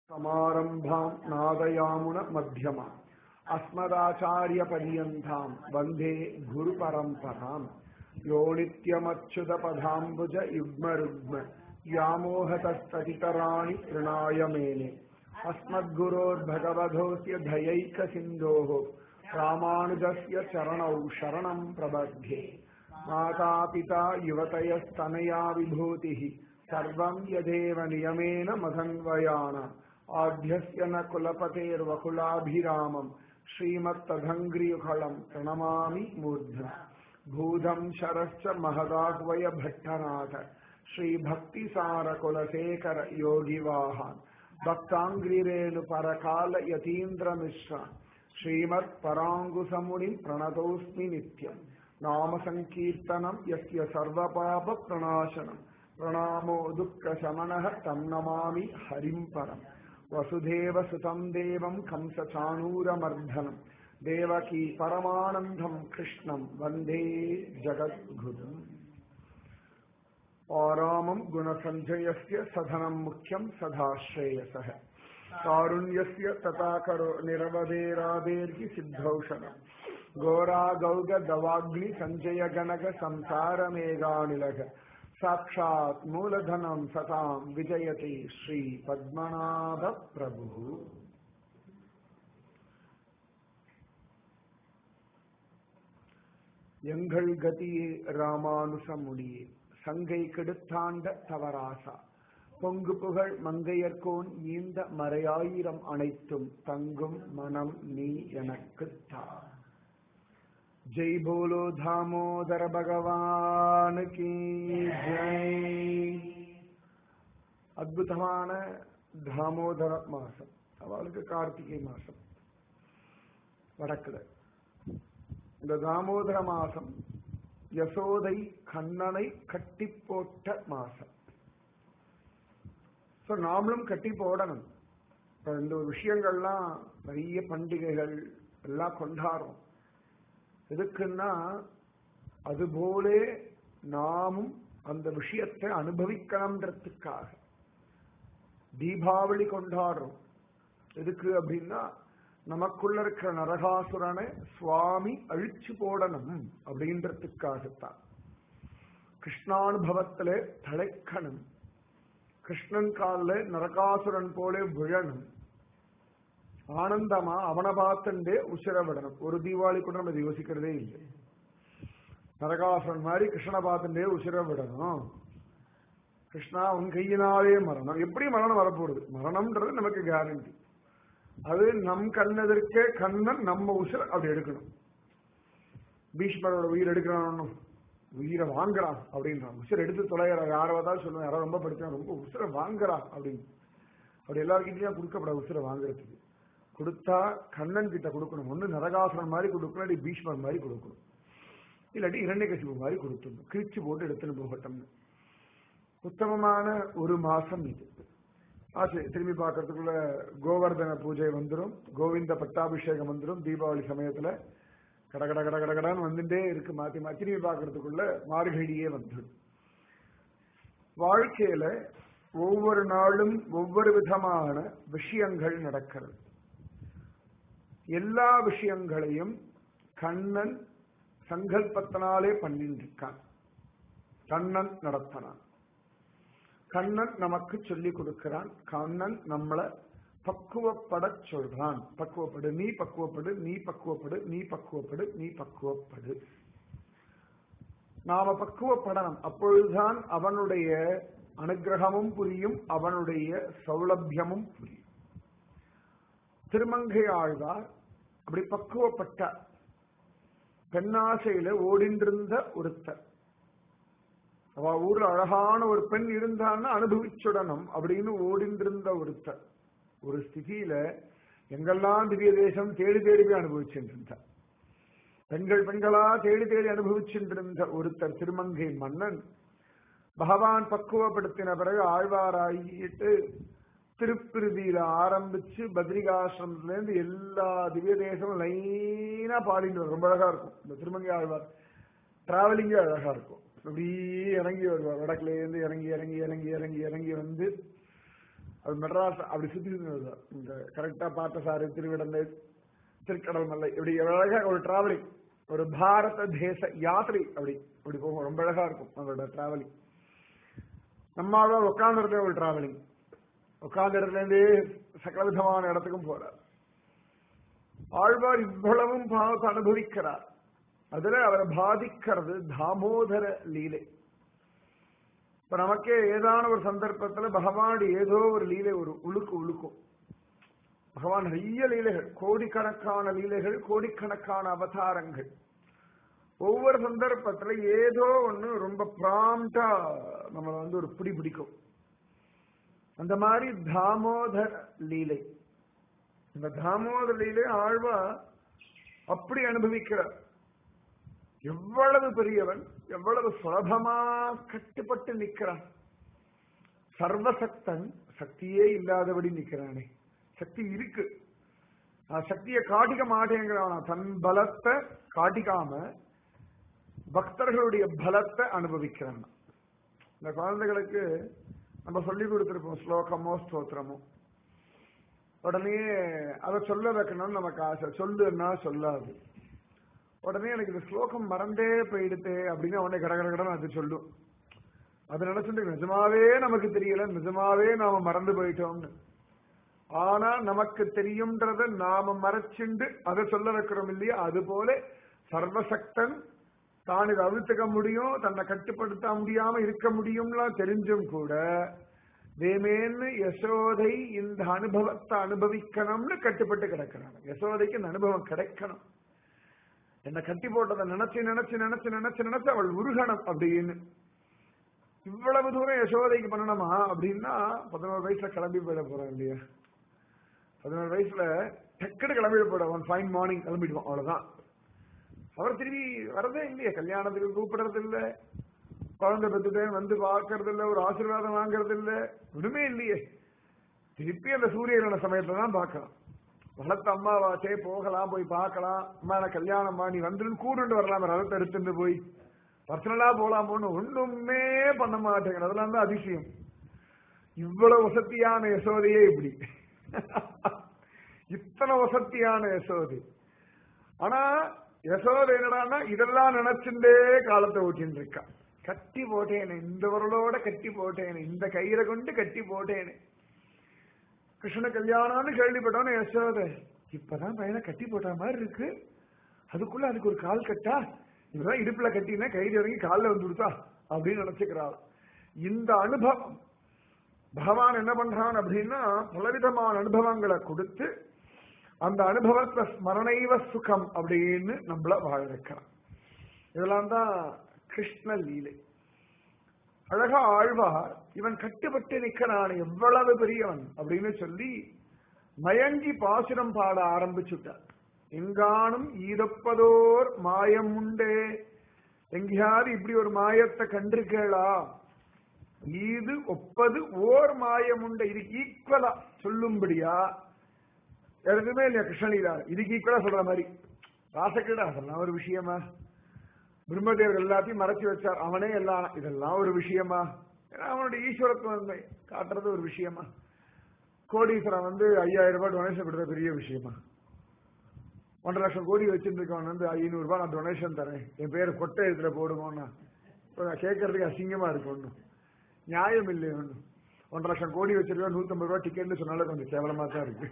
समारम्भाम् नादयामुन मध्यमा अस्मदाचार्यपर्यन्ताम् वन्दे गुरुपरम्पराम् यो नित्यमच्युतपदाम्बुज युग्मरुग्म व्यामोहतस्ततितराणि तृणाय मेने अस्मद्गुरोर्भगवधोऽस्य धयैकसिन्धोः रामानुजस्य चरणौ शरणम् प्रबध्ये मातापिता युवतयस्तनया विभूतिः सर्वम् यदेव नियमेन मधन्वयानाम् आद्यस्य न कुलपतेर्वकुलाभिरामम् श्रीमत्तधङ्ग्रियुगलम् प्रणमामि मूर्ध्ना भूधम् शरश्च महदाह्वय भट्टनाथ श्रीभक्तिसारकुलशेखर योगिवाहान् भक्ताङ्ग्रिरेणुपरकाल यतीन्द्रमिश्रान् श्रीमत्पराङ्गुसमुनिम् प्रणतोऽस्मि नित्यम् नाम सङ्कीर्तनम् यस्य सर्वपापप्रणाशनम् प्रणामो दुःखशमनः तं नमामि हरिम् परम् वसुधेवसुतं देवं कंसचाणूरमर्धनम् देवकी परमानन्दम् कृष्णम् वन्दे जगद्गुरुम् आरामम् गुणसञ्जयस्य सधनम् मुख्यम् सदा श्रेयसः कारुण्यस्य तथा करो निरवधेराधेर्हि सिद्धौषणम् घोरागौगदवाग्नि सञ्जय गणक संसारमेघानिलग साक्षात् मूलधनं सतां विजयति श्रीपद्मनाभप्रभुः எங்கள் கதியே ராமானுசமுனியே சங்கை கெடுத்தாண்ட தவராசா பொங்கு புகழ் மங்கையர்கோன் ஈந்த மறையாயிரம் அனைத்தும் தங்கும் மனம் நீ எனக்கு தா जय बोलो दामोदर भगवान की ஜெய் அற்புதமான தாமோதர மாசம் அவளுக்கு கார்த்திகை மாசம் வடக்குல இந்த தாமோதர மாசம் யசோதை கண்ணனை கட்டி போட்ட மாசம் ஸோ நாமளும் கட்டி போடணும் இப்போ இந்த ஒரு விஷயங்கள்லாம் நிறைய பண்டிகைகள் எல்லாம் கொண்டாடுறோம் எதுக்குன்னா அதுபோலே நாமும் அந்த விஷயத்தை அனுபவிக்கணுன்றதுக்காக தீபாவளி கொண்டாடுறோம் எதுக்கு அப்படின்னா நமக்குள்ள இருக்கிற நரகாசுரனை சுவாமி அழிச்சு போடணும் அப்படின்றதுக்காகத்தான் கிருஷ்ணானுபவத்திலே தலைக்கணும் கிருஷ்ணன் காலில் நரகாசுரன் போல விழணும் ஆனந்தமா அவனை பார்த்துட்டே உசிர விடணும் ஒரு தீபாவளி கூட நம்ம யோசிக்கிறதே இல்லை நரகாசுரன் மாதிரி கிருஷ்ணனை பார்த்துட்டே உசிர விடணும் கிருஷ்ணா உன் கையினாலே மரணம் எப்படி மரணம் வரப்போகுது மரணம்ன்றது நமக்கு கேரண்டி அது நம் கண்ணதற்கே கண்ணன் நம்ம உசிர அப்படி எடுக்கணும் பீஷ்மரோட உயிர் எடுக்கிறான் உயிரை வாங்குறான் அப்படின்றான் உசிர எடுத்து தொலைகிற யாராவது சொல்லுவேன் யாராவது ரொம்ப படிச்சா ரொம்ப உசிர வாங்குறான் அப்படின்னு அப்படி எல்லாருக்கிட்டையும் கொடுக்கப்படாது உசிர வாங்குறதுக்கு கொடுத்தா கண்ணன் கிட்ட கொடுக்கணும் ஒண்ணு நரகாசுரன் மாதிரி கொடுக்கணும் இல்லாட்டி பீஷ்மர் மாதிரி கொடுக்கணும் இல்லாட்டி இரண்யகசிபு மாதிரி கொடுத்துடணும் கிழிச்சு போட்டு எடுத்துன்னு போகட்டும்னு உத்தமமான ஒரு மாசம் இது ஆச்சு திரும்பி பார்க்கறதுக்குள்ள கோவர்தன பூஜை வந்துடும் கோவிந்த பட்டாபிஷேகம் வந்துடும் தீபாவளி சமயத்துல கட கட கட கட கடான்னு வந்துட்டே இருக்கு மாத்தி மாத்தி திரும்பி பார்க்கறதுக்குள்ள மார்கழியே வந்துடும் வாழ்க்கையில ஒவ்வொரு நாளும் ஒவ்வொரு விதமான விஷயங்கள் நடக்கிறது எல்லா விஷயங்களையும் கண்ணன் சங்கல்பத்தினாலே பண்ணிட்டு இருக்கான் கண்ணன் நடத்தினான் கண்ணன் நமக்கு சொல்லி கொடுக்கிறான் கண்ணன் நம்மளை பக்குவப்பட சொல்றான் பக்குவப்படு நீ பக்குவப்படு நீ பக்குவப்படு நீ பக்குவப்படு நீ பக்குவப்படு நாம பக்குவப்படணும் அப்பொழுதுதான் அவனுடைய அனுகிரகமும் புரியும் அவனுடைய சௌலபியமும் புரியும் திருமங்கை ஆழ்வார் அப்படி பக்குவப்பட்ட பெண்ணாசையில ஓடின்றிருந்த ஒருத்தர் அவ ஊர்ல அழகான ஒரு பெண் இருந்தான்னு அனுபவிச்சுடணும் அப்படின்னு ஓடின்றிருந்த ஒருத்தர் ஒரு ஸ்திதியில எங்கெல்லாம் திவ்ய தேசம் தேடி தேடி போய் அனுபவிச்சுட்டு பெண்கள் பெண்களா தேடி தேடி அனுபவிச்சுட்டு ஒருத்தர் திருமங்கை மன்னன் பகவான் பக்குவப்படுத்தின பிறகு ஆழ்வாராயிட்டு திருப்பிருதியில ஆரம்பிச்சு பத்ரிகாசிரமத்துல இருந்து எல்லா திவ்ய தேசமும் லைனா பாடிட்டு வரும் ரொம்ப அழகா இருக்கும் இந்த திருமங்கை ஆழ்வார் டிராவலிங்கே அழகா இருக்கும் அப்படியே இறங்கி வருவார் வடக்குல இருந்து இறங்கி இறங்கி இறங்கி இறங்கி இறங்கி வந்து அது மெட்ராஸ் அப்படி சுத்தி சுத்தி இந்த கரெக்டா பார்த்தசாரி திருவிடந்தை திருக்கடல் மல்லை இப்படி அழகா ஒரு டிராவலிங் ஒரு பாரத தேச யாத்திரை அப்படி அப்படி போகும் ரொம்ப அழகா இருக்கும் அவங்களோட டிராவலிங் நம்மளோட உட்கார்ந்த இடத்துல ஒரு டிராவலிங் உட்கார்ந்த இடத்துல இருந்தே சகல விதமான இடத்துக்கும் போறார் ஆழ்வார் இவ்வளவும் பாவத்தை அனுபவிக்கிறார் அதுல அவரை பாதிக்கிறது தாமோதர லீலை இப்ப நமக்கே ஏதான ஒரு சந்தர்ப்பத்துல பகவான் ஏதோ ஒரு லீலை ஒரு உழுக்கு உழுக்கும் பகவான் நிறைய லீலைகள் கோடிக்கணக்கான லீலைகள் கோடிக்கணக்கான அவதாரங்கள் ஒவ்வொரு சந்தர்ப்பத்துல ஏதோ ஒண்ணு ரொம்ப பிராம்டா நம்மளை வந்து ஒரு பிடி பிடிக்கும் அந்த மாதிரி தாமோதர லீலை இந்த தாமோதர லீலை ஆழ்வா அப்படி அனுபவிக்கிறார் எவ்வளவு பெரியவன் எவ்வளவு சுலபமா கட்டுப்பட்டு நிக்கிறான் சர்வசக்தன் சக்தியே இல்லாதபடி நிக்கிறானே சக்தி இருக்கு சக்தியை காட்டிக்க மாட்டேங்கிறான் தன் பலத்தை காட்டிக்காம பக்தர்களுடைய பலத்தை அனுபவிக்கிறான் இந்த குழந்தைகளுக்கு நம்ம சொல்லி கொடுத்திருப்போம் ஸ்லோகமோ ஸ்தோத்திரமோ உடனே அதை சொல்ல வைக்கணும்னு நமக்கு ஆசை சொல்லுன்னா சொல்லாது உடனே எனக்கு இந்த ஸ்லோகம் மறந்தே போயிடுத்து அப்படின்னு உடனே கட கட கடன்னு அது சொல்லும் அது நினைச்சுட்டு நிஜமாவே நமக்கு தெரியல நிஜமாவே நாம மறந்து போயிட்டோம்னு ஆனா நமக்கு தெரியும்ன்றத நாம மறைச்சுண்டு அதை சொல்ல வைக்கிறோம் இல்லையா அது போல சர்வசக்தன் தான் இதை அவிழ்த்துக்க முடியும் தன்னை கட்டுப்படுத்த முடியாம இருக்க முடியும்லாம் தெரிஞ்சும் கூட வேமேன்னு யசோதை இந்த அனுபவத்தை அனுபவிக்கணும்னு கட்டுப்பட்டு கிடக்கிறாங்க யசோதைக்கு இந்த அனுபவம் கிடைக்கணும் என்ன கட்டி போட்டதை நினைச்சு நினைச்சு நினைச்சு நினைச்சு நினைச்சு அவள் உருகணும் அப்படின்னு இவ்வளவு தூரம் யசோதைக்கு பண்ணணுமா அப்படின்னா பதினோரு வயசுல கிளம்பி போயிட போறான் இல்லையா பதினோரு வயசுல டக்குனு கிளம்பிட போயிட அவன் ஃபைன் மார்னிங் கிளம்பிடுவான் அவ்வளவுதான் அவர் திரும்பி வரதே இல்லையே கல்யாணத்துக்கு கூப்பிடுறது இல்ல குழந்தை பெற்றுட்டேன் வந்து பார்க்கறது இல்ல ஒரு ஆசீர்வாதம் வாங்குறது இல்ல ஒண்ணுமே இல்லையே திருப்பி அந்த சூரியனோட சமயத்துல தான் பார்க்கலாம் வளர்த்த அம்மாவாச்சே போகலாம் போய் பார்க்கலாம் அம்மா எனக்கு கல்யாணம் நீ வந்துருந்து கூடுண்டு வரலாம் ரதத்தை எடுத்துட்டு போய் பர்சனலா போலாமோன்னு ஒண்ணுமே பண்ண மாட்டேங்கிற அதெல்லாம் தான் அதிசயம் இவ்வளவு வசதியான யசோதையே இப்படி இத்தனை வசதியான யசோதை ஆனா யசோதை என்னடான்னா இதெல்லாம் நினைச்சுட்டே காலத்தை ஓட்டின்னு இருக்கா கட்டி போட்டேனே இந்த வரலோட கட்டி போட்டேனே இந்த கயிறை கொண்டு கட்டி போட்டேனே கிருஷ்ண கல்யாணம்னு கேள்விப்பட்டோன்னு யசோதை இப்பதான் பையனை கட்டி போட்ட மாதிரி இருக்கு அதுக்குள்ள அதுக்கு ஒரு கால் கட்டா இதுதான் இடுப்புல கட்டினா கயிறு இறங்கி காலில் வந்து கொடுத்தா அப்படின்னு நினைச்சுக்கிறாள் இந்த அனுபவம் பகவான் என்ன பண்றான் அப்படின்னா பலவிதமான அனுபவங்களை கொடுத்து அந்த அனுபவத்தை ஸ்மரணைவ சுகம் அப்படின்னு நம்மள வாழ வைக்கிறான் இதெல்லாம் தான் கிருஷ்ண லீலை அழகா ஆழ்வார் இவன் கட்டுப்பட்டு நிக்கிறான் எவ்வளவு பெரியவன் அப்படின்னு சொல்லி மயங்கி பாசுரம் பாட ஆரம்பிச்சுட்டார் எங்கானும் ஈதப்பதோர் மாயம் உண்டே எங்கேயாவது இப்படி ஒரு மாயத்தை கண்டிருக்கேளா இது ஒப்பது ஓர் மாயம் உண்டு இது ஈக்குவலா சொல்லும்படியா எதுவுமே இல்லையா கிருஷ்ணலீலா இதுக்கு ஈக்குவலா சொல்ற மாதிரி ராசக்கிரடா அதெல்லாம் ஒரு விஷயமா பிரம்மதேவர் எல்லாத்தையும் மறைச்சு வச்சார் அவனே எல்லாம் இதெல்லாம் ஒரு விஷயமா ஏன்னா அவனுடைய ஈஸ்வரத்துவம் காட்டுறது ஒரு விஷயமா கோடீஸ்வரன் வந்து ஐயாயிரம் ரூபாய் டொனேஷன் கொடுத்த பெரிய விஷயமா ஒன்றரை லட்சம் கோடி வச்சிருக்கவன் வந்து ஐநூறு ரூபாய் நான் டொனேஷன் தரேன் என் பேர் கொட்டை எழுத்துல போடுவோம்னா கேட்கறதுக்கு அசிங்கமா இருக்கு ஒன்றும் நியாயம் இல்லை ஒன்றும் ஒன்றரை லட்சம் கோடி வச்சிருக்கோம் நூத்தம்பது ரூபாய் டிக்கெட்னு சொன்னாலும் கொஞ்சம் கேவலமா தான் இருக்கு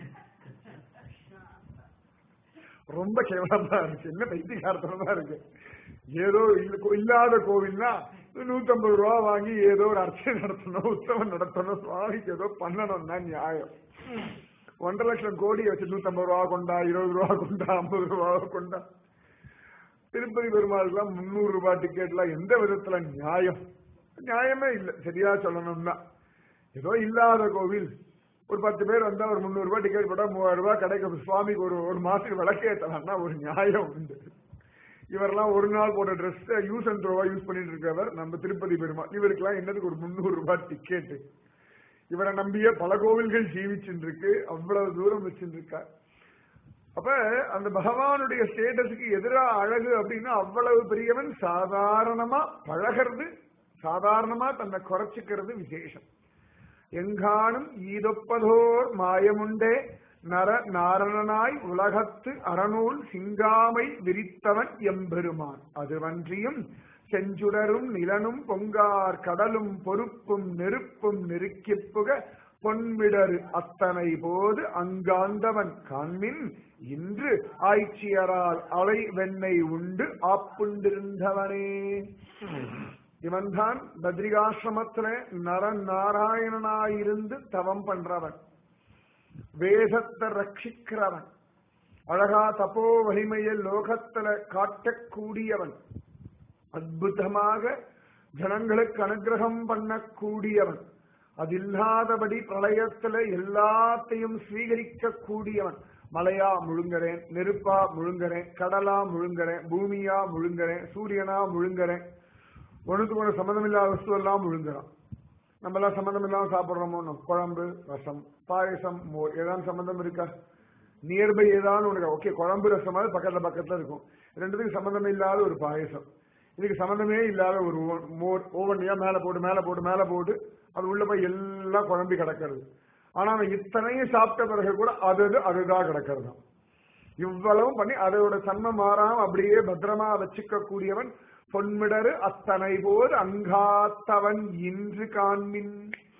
ரொம்ப கேவலமா இருக்கு என்ன பைத்தியகாரத்தனமா இருக்கு ஏதோ இல்லாத கோவில்னா நூத்தம்பது ரூபா வாங்கி ஏதோ ஒரு அர்ச்சனை நடத்தணும் உற்சவம் நடத்தணும் சுவாமிக்கு ஏதோ பண்ணணும்னா நியாயம் ஒன்றரை லட்சம் கோடி வச்சு நூத்தம்பது ரூபா கொண்டா இருபது ரூபா கொண்டா ஐம்பது ரூபா கொண்டா திருப்பதி பெருமாளுக்குலாம் முன்னூறு ரூபாய் டிக்கெட்லாம் எந்த விதத்துல நியாயம் நியாயமே இல்லை சரியா சொல்லணும்னா ஏதோ இல்லாத கோவில் ஒரு பத்து பேர் வந்தா ஒரு முந்நூறு ரூபாய் டிக்கெட் போட்டா மூவாயிரம் ரூபாய் கிடைக்கும் சுவாமிக்கு ஒரு ஒரு மாசத்துக்கு விளக்கேற்றலாம்னா ஒரு நியாயம் உண்டு இவரெல்லாம் ஒரு நாள் போட்ட ட்ரெஸ் யூஸ் அண்ட் த்ரோவா யூஸ் பண்ணிட்டு இருக்கவர் நம்ம திருப்பதி பெருமாள் இவருக்கெல்லாம் என்னதுக்கு ஒரு முந்நூறு ரூபாய் டிக்கெட் இவரை நம்பிய பல கோவில்கள் ஜீவிச்சுட்டு இருக்கு அவ்வளவு தூரம் வச்சுட்டு இருக்கா அப்ப அந்த பகவானுடைய ஸ்டேட்டஸுக்கு எதிராக அழகு அப்படின்னா அவ்வளவு பெரியவன் சாதாரணமா பழகிறது சாதாரணமா தன்னை குறைச்சிக்கிறது விசேஷம் எங்கானும் ஈதொப்பதோர் மாயமுண்டே நர நாரணனாய் உலகத்து அறநூல் சிங்காமை விரித்தவன் எம்பெருமான் அதுவன்றியும் செஞ்சுடரும் நிலனும் பொங்கார் கடலும் பொறுப்பும் நெருப்பும் நெருக்கிப்புக பொன்மிடரு அத்தனை போது அங்காந்தவன் காண்மின் இன்று ஆய்ச்சியரால் அலை வெண்ணெய் உண்டு ஆப்புண்டிருந்தவனே இவன்தான் பத்ரிகாசிரமத்துல நரநாராயணனாயிருந்து தவம் பண்றவன் வேதத்தை ரட்சிக்கிறவன் அழகா தப்போ வலிமையை லோகத்துல காட்டக்கூடியவன் அற்புதமாக ஜனங்களுக்கு அனுகிரகம் பண்ணக்கூடியவன் அது இல்லாதபடி பிரளயத்துல எல்லாத்தையும் ஸ்வீகரிக்க கூடியவன் மலையா முழுங்குறேன் நெருப்பா முழுங்குறேன் கடலா முழுங்குறேன் பூமியா முழுங்குறேன் சூரியனா முழுங்குறேன் ஒண்ணுக்கு ஒன்று சம்மந்தம் இல்லாத வஸ்து எல்லாம் முழுங்குறான் நம்ம எல்லாம் சம்மந்தம் இல்லாம சாப்பிடுறோமோ குழம்பு ரசம் பாயசம் மோர் ஏதாவது சம்மந்தம் இருக்கா நியர்பை ஏதாவது ஒன்று ஓகே குழம்பு ரசமாவது பக்கத்துல பக்கத்துல இருக்கும் ரெண்டுத்துக்கும் சம்மந்தமே இல்லாத ஒரு பாயசம் இதுக்கு சம்மந்தமே இல்லாத ஒரு மோர் ஓவன்னியா மேல போட்டு மேல போட்டு மேல போட்டு அது உள்ள போய் எல்லாம் குழம்பி கிடக்கிறது ஆனா அவன் இத்தனையும் சாப்பிட்ட பிறகு கூட அது அது அதுதான் கிடக்கிறது இவ்வளவும் பண்ணி அதோட தன்மை மாறாம அப்படியே பத்திரமா வச்சுக்க கூடியவன் பொன்மிடரு அத்தனை போர் அங்காத்தவன் இன்று காண்மின்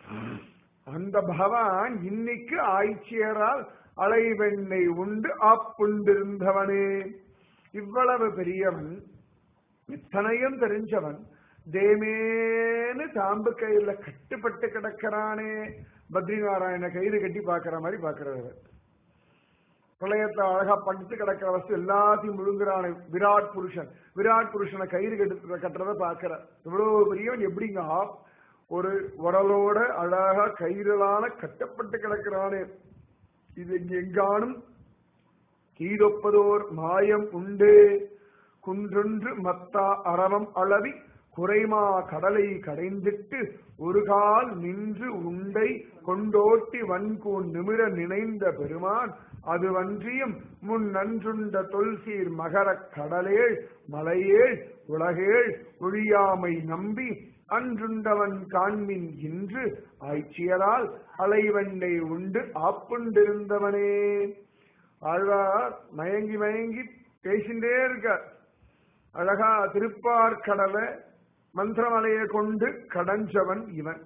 அந்த பகவான் இன்னைக்கு ஆய்ச்சியரால் அலைவெண்ணை உண்டு ஆப்புண்டிருந்தவனே இவ்வளவு பெரியவன் இத்தனையும் தெரிஞ்சவன் தேமேன்னு தாம்பு கையில கட்டுப்பட்டு கிடக்கிறானே பத்ரிநாராயண கயிறு கட்டி பாக்குற மாதிரி பாக்குறவர் பிரளயத்தை அழகா படுத்து கிடக்கிற வஸ்து எல்லாத்தையும் முழுங்குறானே விராட் புருஷன் விராட் புருஷனை கயிறு கட்டு கட்டுறத பாக்குற இவ்வளவு பெரியவன் எப்படிங்க ஒரு உடலோட அழகா கயிறுலான கட்டப்பட்டு கிடக்கிறானே இது இங்க எங்கானும் கீழொப்பதோர் மாயம் உண்டு குன்றொன்று மத்தா அரவம் அளவி குறைமா கடலை கடைந்திட்டு ஒரு கால் நின்று உண்டை கொண்டோட்டி வன்கூன் நிமிர நினைந்த பெருமான் அது வன்றியும் முன் நன்றுண்ட தொல்சீர் மகரக் கடலேள் மலையேள் உலகேள் ஒழியாமை நம்பி அன்றுண்டவன் காண்மின் இன்று ஆய்ச்சியரால் அலைவெண்ணை உண்டு ஆப்புண்டிருந்தவனே ஆழ்வார் மயங்கி மயங்கி பேசிண்டே இருக்க அழகா திருப்பார்கடலை மந்திரமலையை கொண்டு கடஞ்சவன் இவன்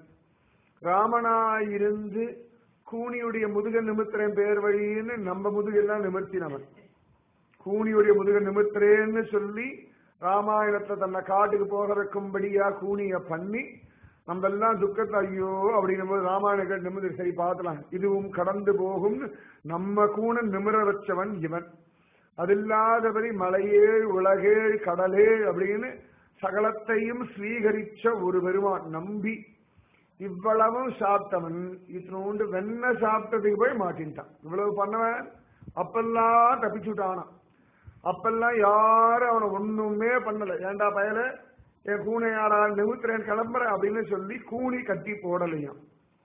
ராமனாயிருந்து கூனியுடைய முதுக நிமித்திரன் பேர் வழின்னு நம்ம முதுகெல்லாம் நிமிர்த்தினவன் கூனியுடைய முதுக நிமித்திரேன்னு சொல்லி ராமாயணத்துல தன்னை காட்டுக்கு போக வைக்கும்படியா கூனிய பண்ணி நம்ம எல்லாம் துக்கத்தை ஐயோ அப்படின்னும் போது ராமாயணம் நிமிர்ந்து சரி பார்க்கலாம் இதுவும் கடந்து போகும் நம்ம கூண நிமிர வச்சவன் இவன் அதில்லாதபடி மலையேழ் உலகேழ் கடலேழ் அப்படின்னு சகலத்தையும் ஸ்வீகரிச்ச ஒரு பெருமான் நம்பி இவ்வளவும் சாப்பிட்டவன் இத்தினோண்டு வெண்ண சாப்பிட்டதுக்கு போய் மாட்டின்ட்டான் இவ்வளவு பண்ணவன் அப்பெல்லாம் தப்பிச்சுட்டானான் அப்பெல்லாம் யாரும் அவனை ஒண்ணுமே பண்ணல ஏண்டா பயல என் கூனை யாரால் நிமித்திரன் கிளம்புற அப்படின்னு சொல்லி கூனி கட்டி போடலையாம்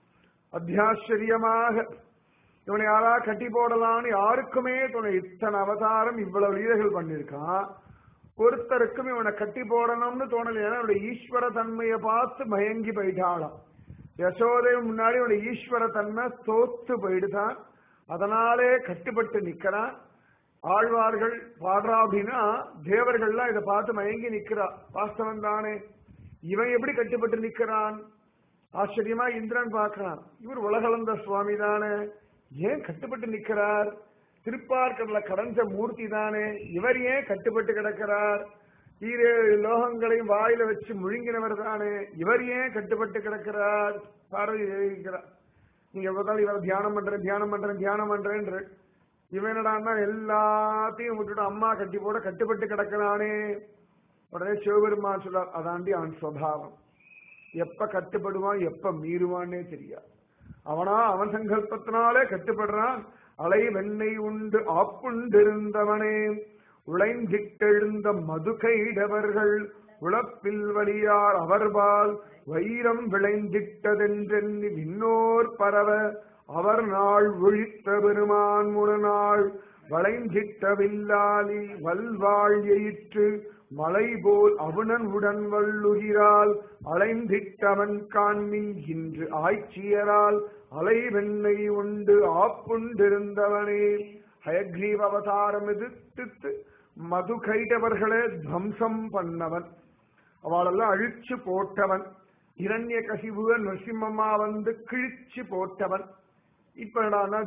அத்தியாச்சரியமாக இவனை யாரா கட்டி போடலாம்னு யாருக்குமே துணை இத்தனை அவதாரம் இவ்வளவு லீலைகள் பண்ணிருக்கான் ஒருத்தருக்கும் இவனை கட்டி போடணும்னு தோணல ஏன்னா அவனுடைய ஈஸ்வர தன்மையை பார்த்து மயங்கி போயிட்டாளாம் யசோதை முன்னாடி அவனுடைய ஈஸ்வர தன்மை தோத்து போயிடுதான் அதனாலே கட்டுப்பட்டு நிக்கிறான் ஆழ்வார்கள் பாடுறா அப்படின்னா தேவர்கள்லாம் இதை பார்த்து மயங்கி நிக்கிறா வாஸ்தவம் தானே இவன் எப்படி கட்டுப்பட்டு நிக்கிறான் ஆச்சரியமா இந்திரன் பார்க்கிறான் இவர் உலகளந்த சுவாமி தானே ஏன் கட்டுப்பட்டு நிக்கிறார் திருப்பார்கடல கடந்த மூர்த்தி தானே இவர் ஏன் கட்டுப்பட்டு கிடக்கிறார் ஈரேழு லோகங்களையும் வாயில வச்சு முழுங்கினவர் தானே இவர் ஏன் கட்டுப்பட்டு கிடக்கிறார் பார்வதி இருக்கிறார் நீங்க எவ்வளவு இவரை தியானம் பண்றேன் தியானம் பண்றேன் தியானம் பண்றேன்ற இவனடான்னா எல்லாத்தையும் விட்டுட்டு அம்மா கட்டி போட கட்டுப்பட்டு கிடக்கிறானே உடனே சிவபெருமான் சொல்றார் அதாண்டி அவன் சுவாவம் எப்ப கட்டுப்படுவான் எப்ப மீறுவான்னே தெரியாது அவனா அவன் சங்கல்பத்தினாலே கட்டுப்படுறான் அலை வெண்ணெய் உண்டு ஆப்புண்டிருந்தவனே உழைந்திட்டெழுந்த மது கைடவர்கள் உழப்பில் வழியார் அவர்பால் வைரம் விளைந்திட்டதென்றெண்ணி விண்ணோர் பரவ அவர் நாள் ஒழித்த பெருமான் முழநாள் வளைஞ்சிட்ட வில்லாலி வல்வாழ் எயிற்று மலை போல் அவனன் உடன் வள்ளுகிறாள் அலைந்திட்டவன் காண்மின் இன்று ஆய்ச்சியரால் அலை வெண்ணை உண்டு ஆப்புண்டிருந்தவனே ஹயக்ரீவ அவதாரம் எதிர்த்து மது கைடவர்களை துவம்சம் பண்ணவன் அவளெல்லாம் அழிச்சு போட்டவன் இரண்ய கசிவுவ நரசிம்மம்மா வந்து கிழிச்சு போட்டவன் இப்ப என்னடான்னா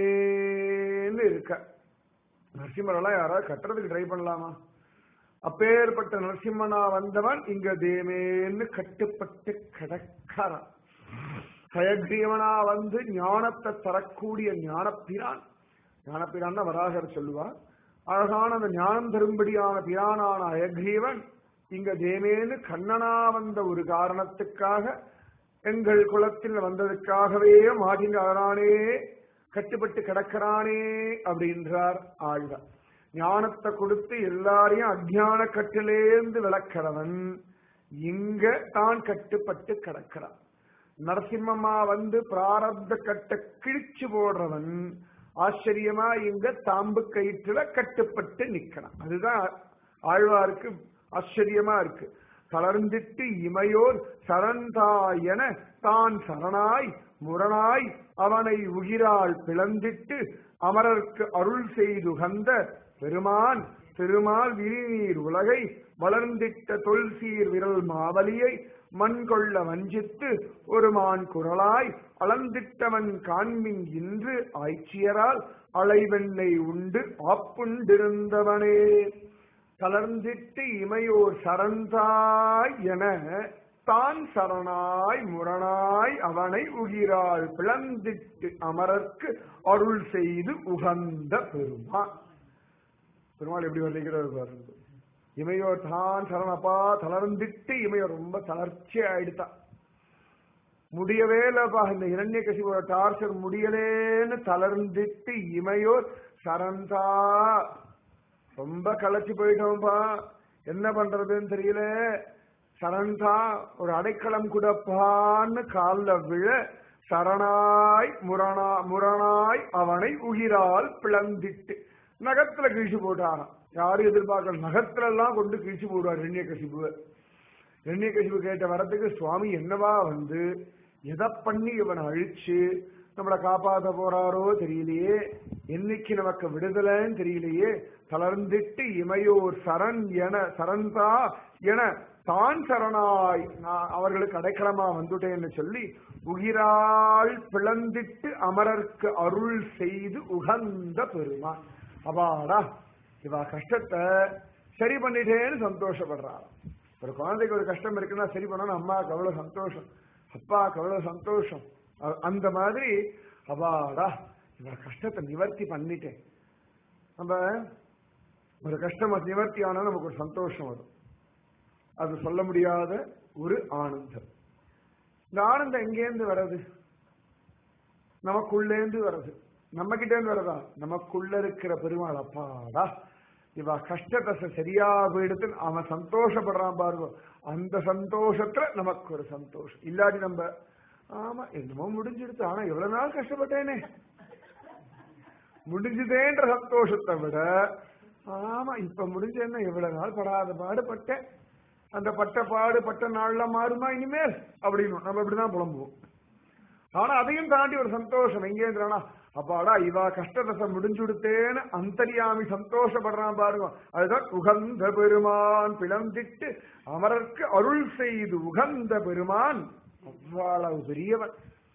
தேவேன்னு இருக்க நரசிம்மரெல்லாம் யாராவது கட்டுறதுக்கு ட்ரை பண்ணலாமா அப்பேற்பட்ட நரசிம்மனா வந்தவன் இங்க தேவேன்னு கட்டுப்பட்டு கிடக்கிறான் ஹயக்ரீவனா வந்து ஞானத்தை தரக்கூடிய ஞானப்பிரான் ஞானப்பிரான் வராகர் சொல்லுவார் அழகான அந்த ஞானம் தரும்படியான பிரானான அயக்ரீவன் இங்க தேவேன்னு கண்ணனா வந்த ஒரு காரணத்துக்காக எங்கள் குலத்தில் வந்ததுக்காகவே மாட்டிங்க அழகானே கட்டுப்பட்டு கிடக்கிறானே அப்படின்றார் ஆழ்வார் ஞானத்தை கொடுத்து எல்லாரையும் அஜான கட்டிலேந்து விளக்கிறவன் இங்க தான் கட்டுப்பட்டு கிடக்கிறான் நரசிம்மம்மா வந்து பிராரப்த கட்ட கிழிச்சு போடுறவன் ஆச்சரியமா இங்க தாம்பு கயிற்றுல கட்டுப்பட்டு நிக்கிறான் அதுதான் ஆழ்வாருக்கு ஆச்சரியமா இருக்கு தளர்ந்திட்டு இமையோர் சரந்தாயன தான் சரணாய் முரணாய் அவனை உயிரால் பிளந்திட்டு அமரர்க்கு அருள் செய்து கந்த பெருமான் திருமால் விரிநீர் உலகை வளர்ந்திட்ட தொல் சீர் விரல் மாவலியை மண் கொள்ள வஞ்சித்து ஒரு மான் குரலாய் அளந்திட்டவன் காண்மின் இன்று ஆய்ச்சியரால் அலைவெண்ணை உண்டு ஆப்புண்டிருந்தவனே தளர்ந்திட்டு இமையோர் சரந்தாய் என தான் சரணாய் முரணாய் அவனை உகிரால் பிளந்திட்டு அமரர்க்கு அருள் செய்து உகந்த பெருமான் பெருமாள் எப்படி வர்ணிக்கிறார் பாருங்க இமையோர் தான் சரணப்பா தளர்ந்திட்டு இமையோர் ரொம்ப தளர்ச்சி ஆயிடுதான் முடியவே இல்லப்பா இந்த இரண்ய கசிவோட டார்ச்சர் முடியலேன்னு தளர்ந்திட்டு இமையோர் சரந்தா ரொம்ப களைச்சு போயிட்டோம்பா என்ன பண்றதுன்னு தெரியல சரந்தா ஒரு அடைக்கலம் குடப்பான்னு காலில் விழ சரணாய் முரணா முரணாய் அவனை உயிரால் பிளந்திட்டு நகத்துல கிழிச்சு போட்டாராம் யாரும் எதிர்பார்க்கல நகத்துல எல்லாம் கொண்டு கிழிச்சு போடுவார் ரெண்ய கசிபுவை ரெண்ய கசிபு கேட்ட வரத்துக்கு சுவாமி என்னவா வந்து எதை பண்ணி இவனை அழிச்சு நம்மளை காப்பாத்த போறாரோ தெரியலையே என்னைக்கு நமக்கு விடுதலைன்னு தெரியலையே தளர்ந்திட்டு இமையோர் சரண் என சரந்தா என தான் சரணாய் நான் அவர்களுக்கு அடைக்கலமா வந்துட்டேன்னு சொல்லி உயிரால் பிளந்திட்டு அமரர்க்கு அருள் செய்து உகந்த பெருமான் அப்பாடா இவ கஷ்டத்தை சரி பண்ணிட்டேன்னு சந்தோஷப்படுறாள் ஒரு குழந்தைக்கு ஒரு கஷ்டம் இருக்குன்னா சரி பண்ணணும் அம்மாவுக்கு அவ்வளவு சந்தோஷம் அப்பாவுக்கு அவ்வளவு சந்தோஷம் அ- அந்த மாதிரி அப்பாடா இவ கஷ்டத்தை நிவர்த்தி பண்ணிட்டேன் நம்ம ஒரு கஷ்டம் அது நிவர்த்தி ஆனா நமக்கு ஒரு சந்தோஷம் வரும் அது சொல்ல முடியாத ஒரு ஆனந்தம் இந்த ஆனந்தம் எங்கேருந்து வர்றது நமக்குள்ளேந்து வர்றது நம்ம கிட்ட இருந்து வரதா நமக்குள்ள இருக்கிற பெருமாள் அப்பாடா இவ கஷ்டத்தை சரியா போயிடுத்து அவன் சந்தோஷப்படுறான் பாருங்க அந்த சந்தோஷத்துல நமக்கு ஒரு சந்தோஷம் இல்லாட்டி நம்ம ஆமா என்னமோ முடிஞ்சிடுத்து ஆனா எவ்வளவு நாள் கஷ்டப்பட்டேனே முடிஞ்சுதேன்ற சந்தோஷத்தை விட ஆமா இப்ப முடிஞ்சேன்னா எவ்வளவு நாள் படாத பாடுபட்டேன் அந்த பட்ட பாடு பட்ட நாள்ல மாறுமா இனிமேல் அப்படின்னு நம்ம இப்படிதான் புலம்புவோம் ஆனா அதையும் தாண்டி ஒரு சந்தோஷம் எங்கேன்றானா அப்பாடா இவா கஷ்டதசை முடிஞ்சுடுத்தேன்னு அந்தரியாமி சந்தோஷப்படுறான் பாருங்க அதுதான் உகந்த பெருமான் பிளந்திட்டு அமரர்க்கு அருள் செய்து உகந்த பெருமான் அவ்வளவு பெரியவன்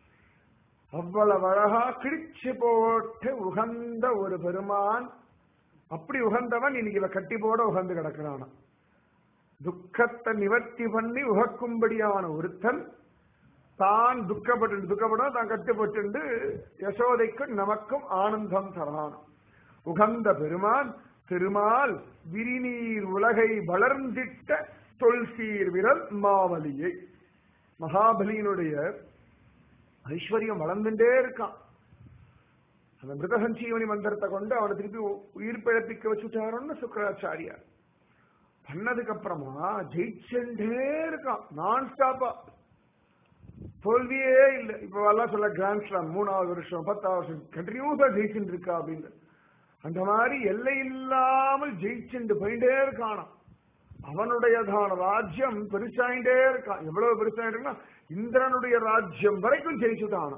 அவ்வளவு அழகா கிழிச்சு போட்டு உகந்த ஒரு பெருமான் அப்படி உகந்தவன் இன்னைக்கு இவ கட்டி போட உகந்து கிடக்கிறானா துக்கத்தை நிவர்த்தி பண்ணி உகக்கும்படியான ஒருத்தன் தான் துக்கப்பட்டு துக்கப்படும் தான் கட்டுப்பட்டு யசோதைக்கும் நமக்கும் ஆனந்தம் தரான் உகந்த பெருமான் திருமால் விரிநீர் உலகை வளர்ந்திட்ட தொல்சீர் விரல் மாவலியை மகாபலியினுடைய ஐஸ்வர்யம் வளர்ந்துட்டே இருக்கான் அந்த மிருத சஞ்சீவனி மந்திரத்தை கொண்டு அவனை திருப்பி உயிர் பிழப்பிக்க வச்சுட்டாரோன்னு சுக்கராச்சாரியார் பண்ணதுக்கு அப்புறமா ஜெயிச்சுட்டே இருக்கான் நான் ஸ்டாப்பா தோல்வியே இல்லை இப்ப எல்லாம் சொல்ல கிராண்ட் ஸ்லாம் மூணாவது வருஷம் பத்தாவது வருஷம் கண்டினியூஸா ஜெயிச்சுட்டு இருக்கா அப்படின்னு அந்த மாதிரி எல்லை இல்லாமல் ஜெயிச்சுட்டு போயிட்டே இருக்கானாம் அவனுடையதான ராஜ்யம் பெருசாயிட்டே இருக்கான் எவ்வளவு பெருசாயிட்டு இருக்குன்னா இந்திரனுடைய ராஜ்யம் வரைக்கும் ஜெயிச்சுட்டான்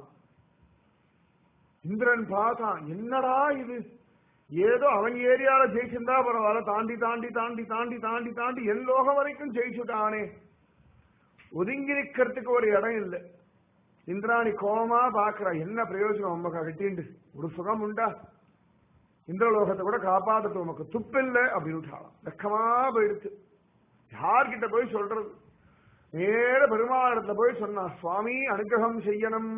இந்திரன் பார்த்தான் என்னடா இது ஏதோ அவன் ஏரியால ஜெயிச்சிருந்தா பரவாயில்ல தாண்டி தாண்டி தாண்டி தாண்டி தாண்டி தாண்டி என் லோகம் வரைக்கும் ஜெயிச்சுட்டானே ஒதுங்கி நிக்கிறதுக்கு ஒரு இடம் இல்லை இந்திராணி கோமா பாக்குறா என்ன பிரயோஜனம் உமக்கு கட்டிண்டு ஒரு சுகம் உண்டா இந்திரலோகத்தை கூட காப்பாத்துறது உமக்கு துப்பில்லை அப்படின்னு விட்டாளாம் வெக்கமா போயிடுச்சு யார்கிட்ட போய் சொல்றது நேர பெருமாளத்துல போய் சொன்னா சுவாமி அனுகிரகம் செய்யணும்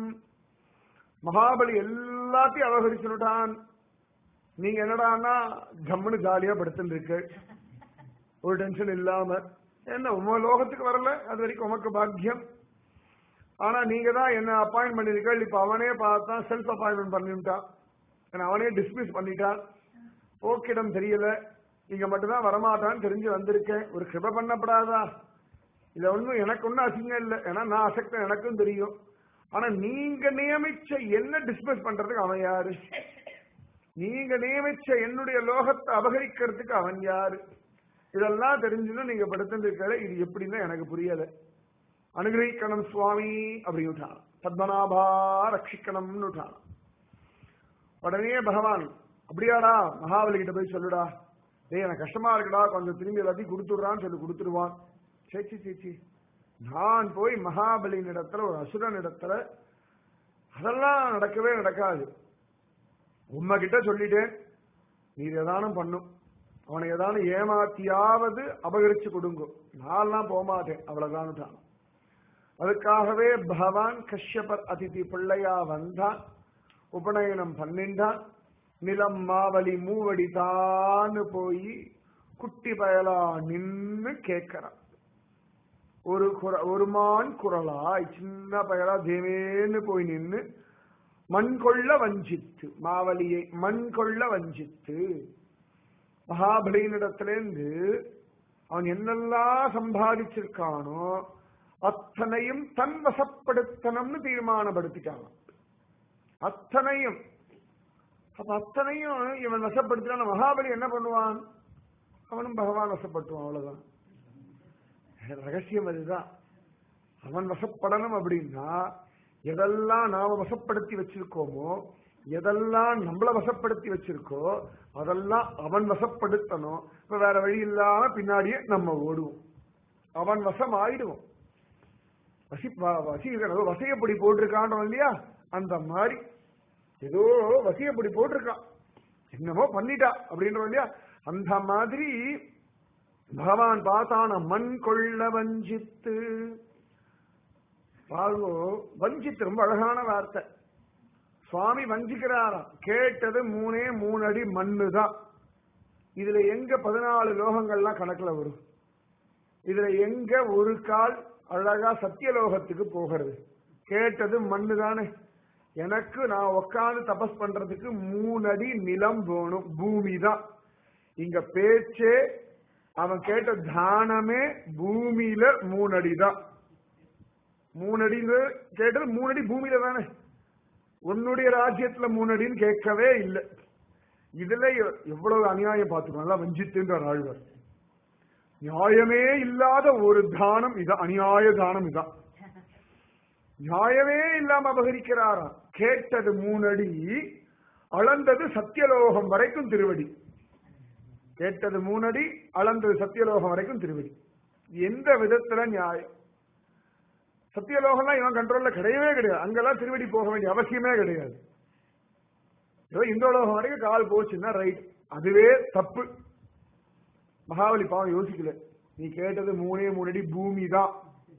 மகாபலி எல்லாத்தையும் அபகரிச்சுட்டான் நீங்க என்னடான்னா ஜம்முன்னு ஜாலியா படுத்துட்டு இருக்கு ஒரு டென்ஷன் இல்லாம என்ன உம லோகத்துக்கு வரல அது வரைக்கும் உமக்கு பாக்கியம் ஆனா நீங்க தான் என்ன அப்பாயின்ட் பண்ணிருக்க இப்ப அவனே பார்த்தா செல்ஃப் அப்பாயின்மெண்ட் பண்ணிவிட்டான் என்ன அவனே டிஸ்மிஸ் பண்ணிட்டான் போக்கிடம் தெரியல நீங்க மட்டும்தான் வரமாட்டான்னு தெரிஞ்சு வந்திருக்கேன் ஒரு கிருப பண்ணப்படாதா இது ஒண்ணும் எனக்கு ஒன்றும் அசிங்கம் இல்லை ஏன்னா நான் அசக்தம் எனக்கும் தெரியும் ஆனா நீங்க நியமிச்ச என்ன டிஸ்மிஸ் பண்றதுக்கு அவன் யாரு நீங்க நியமிச்ச என்னுடைய லோகத்தை அபகரிக்கிறதுக்கு அவன் யாரு இதெல்லாம் தெரிஞ்சுன்னு நீங்க படுத்துட்டு இது எப்படின்னு எனக்கு புரியல அனுகிரகிக்கணும் சுவாமி அப்படின்னு விட்டான் பத்மநாபா ரட்சிக்கணும்னு விட்டான் உடனே பகவான் அப்படியாடா மகாபலி கிட்ட போய் சொல்லுடா டேய் எனக்கு கஷ்டமா இருக்குடா கொஞ்சம் திரும்பி எல்லாத்தையும் கொடுத்துடுறான்னு சொல்லி கொடுத்துருவான் சேச்சி சேச்சி நான் போய் மகாபலியின் இடத்துல ஒரு அசுரன் இடத்துல அதெல்லாம் நடக்கவே நடக்காது உண்மை கிட்ட சொல்லிட்டேன் நீ ஏதானும் பண்ணும் அவனை ஏதானும் ஏமாத்தியாவது அபகரிச்சு கொடுங்க நான்லாம் போகமாட்டேன் அவ்வளவுதான் அதுக்காகவே பகவான் கஷ்யபர் அதிதி பிள்ளையா வந்தான் உபநயனம் பண்ணிண்டான் நிலம் மாவலி மூவடி தான்னு போய் குட்டி பயலா நின்னு கேட்கிறான் ஒரு குர ஒரு மான் குரலாய் சின்ன பயலா தேவேன்னு போய் நின்னு மண் கொள்ள வஞ்சித்து மாவலியை மண் கொள்ள வஞ்சித்து மகாபலியினிடத்திலேருந்து அவன் என்னெல்லாம் சம்பாதிச்சிருக்கானோ அத்தனையும் தன் வசப்படுத்தணும்னு தீர்மானப்படுத்திட்டான் அத்தனையும் அப்ப அத்தனையும் இவன் வசப்படுத்தினான் மகாபலி என்ன பண்ணுவான் அவனும் பகவான் வசப்பட்டுவான் அவ்வளவுதான் ரகசியம் அதுதான் அவன் வசப்படணும் அப்படின்னா எதெல்லாம் நாம வசப்படுத்தி வச்சிருக்கோமோ எதெல்லாம் நம்மள வசப்படுத்தி வச்சிருக்கோ அதெல்லாம் அவன் வசப்படுத்தணும் இப்ப வேற வழி இல்லாம பின்னாடியே நம்ம ஓடுவோம் அவன் வசம் ஆயிடுவோம் வசி வசீகரம் வசையப்படி போட்டிருக்கான்றோம் இல்லையா அந்த மாதிரி ஏதோ வசியப்படி போட்டிருக்கான் என்னமோ பண்ணிட்டா அப்படின்றோம் இல்லையா அந்த மாதிரி பகவான் பார்த்தான மண் கொள்ள வஞ்சித்து பாருங்கோ வஞ்சித்து ரொம்ப அழகான வார்த்தை சுவாமி வஞ்சிக்கிறாராம் கேட்டது மூணே மூணு அடி மண்ணு தான் இதுல எங்க பதினாலு லோகங்கள்லாம் கணக்குல வரும் இதுல எங்க ஒரு கால் அழகா சத்தியலோகத்துக்கு போகிறது கேட்டது மண்ணு தானே எனக்கு நான் உட்காந்து தபஸ் பண்றதுக்கு மூணு அடி நிலம் வேணும் பூமி தான் இங்க பேச்சே அவன் கேட்ட தானமே பூமியில மூணு அடி தான் மூணு அடி கேட்டது மூணு அடி பூமியில தானே உன்னுடைய ராஜ்யத்துல மூணு அடின்னு கேட்கவே இல்லை இதுல எவ்வளவு அநியாயம் பார்த்துக்கோ வஞ்சித்துன்ற ஆழ்வார் நியாயமே இல்லாத ஒரு தானம் இது அநியாய தானம் இதான் நியாயமே இல்லாம அபகரிக்கிறாராம் கேட்டது மூணடி அளந்தது சத்தியலோகம் வரைக்கும் திருவடி கேட்டது மூணடி அளந்தது சத்தியலோகம் வரைக்கும் திருவடி எந்த விதத்துல நியாயம் சத்தியலோகம்லாம் இவன் கண்ட்ரோல்ல கிடையவே கிடையாது அங்கெல்லாம் திருவடி போக வேண்டிய அவசியமே கிடையாது ஏதோ இந்திரலோகம் வரைக்கும் கால் போச்சுன்னா ரைட் அதுவே தப்பு மகாபலி பாவம் யோசிக்கல நீ கேட்டது மூணே மூணு அடி பூமி தான்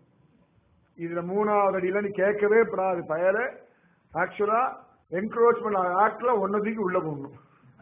இதுல மூணாவது அடியில நீ கேட்கவே படாது பயல ஆக்சுவலா என்க்ரோச்மெண்ட் ஆக்ட்ல ஒன்னதுக்கு உள்ள போடணும்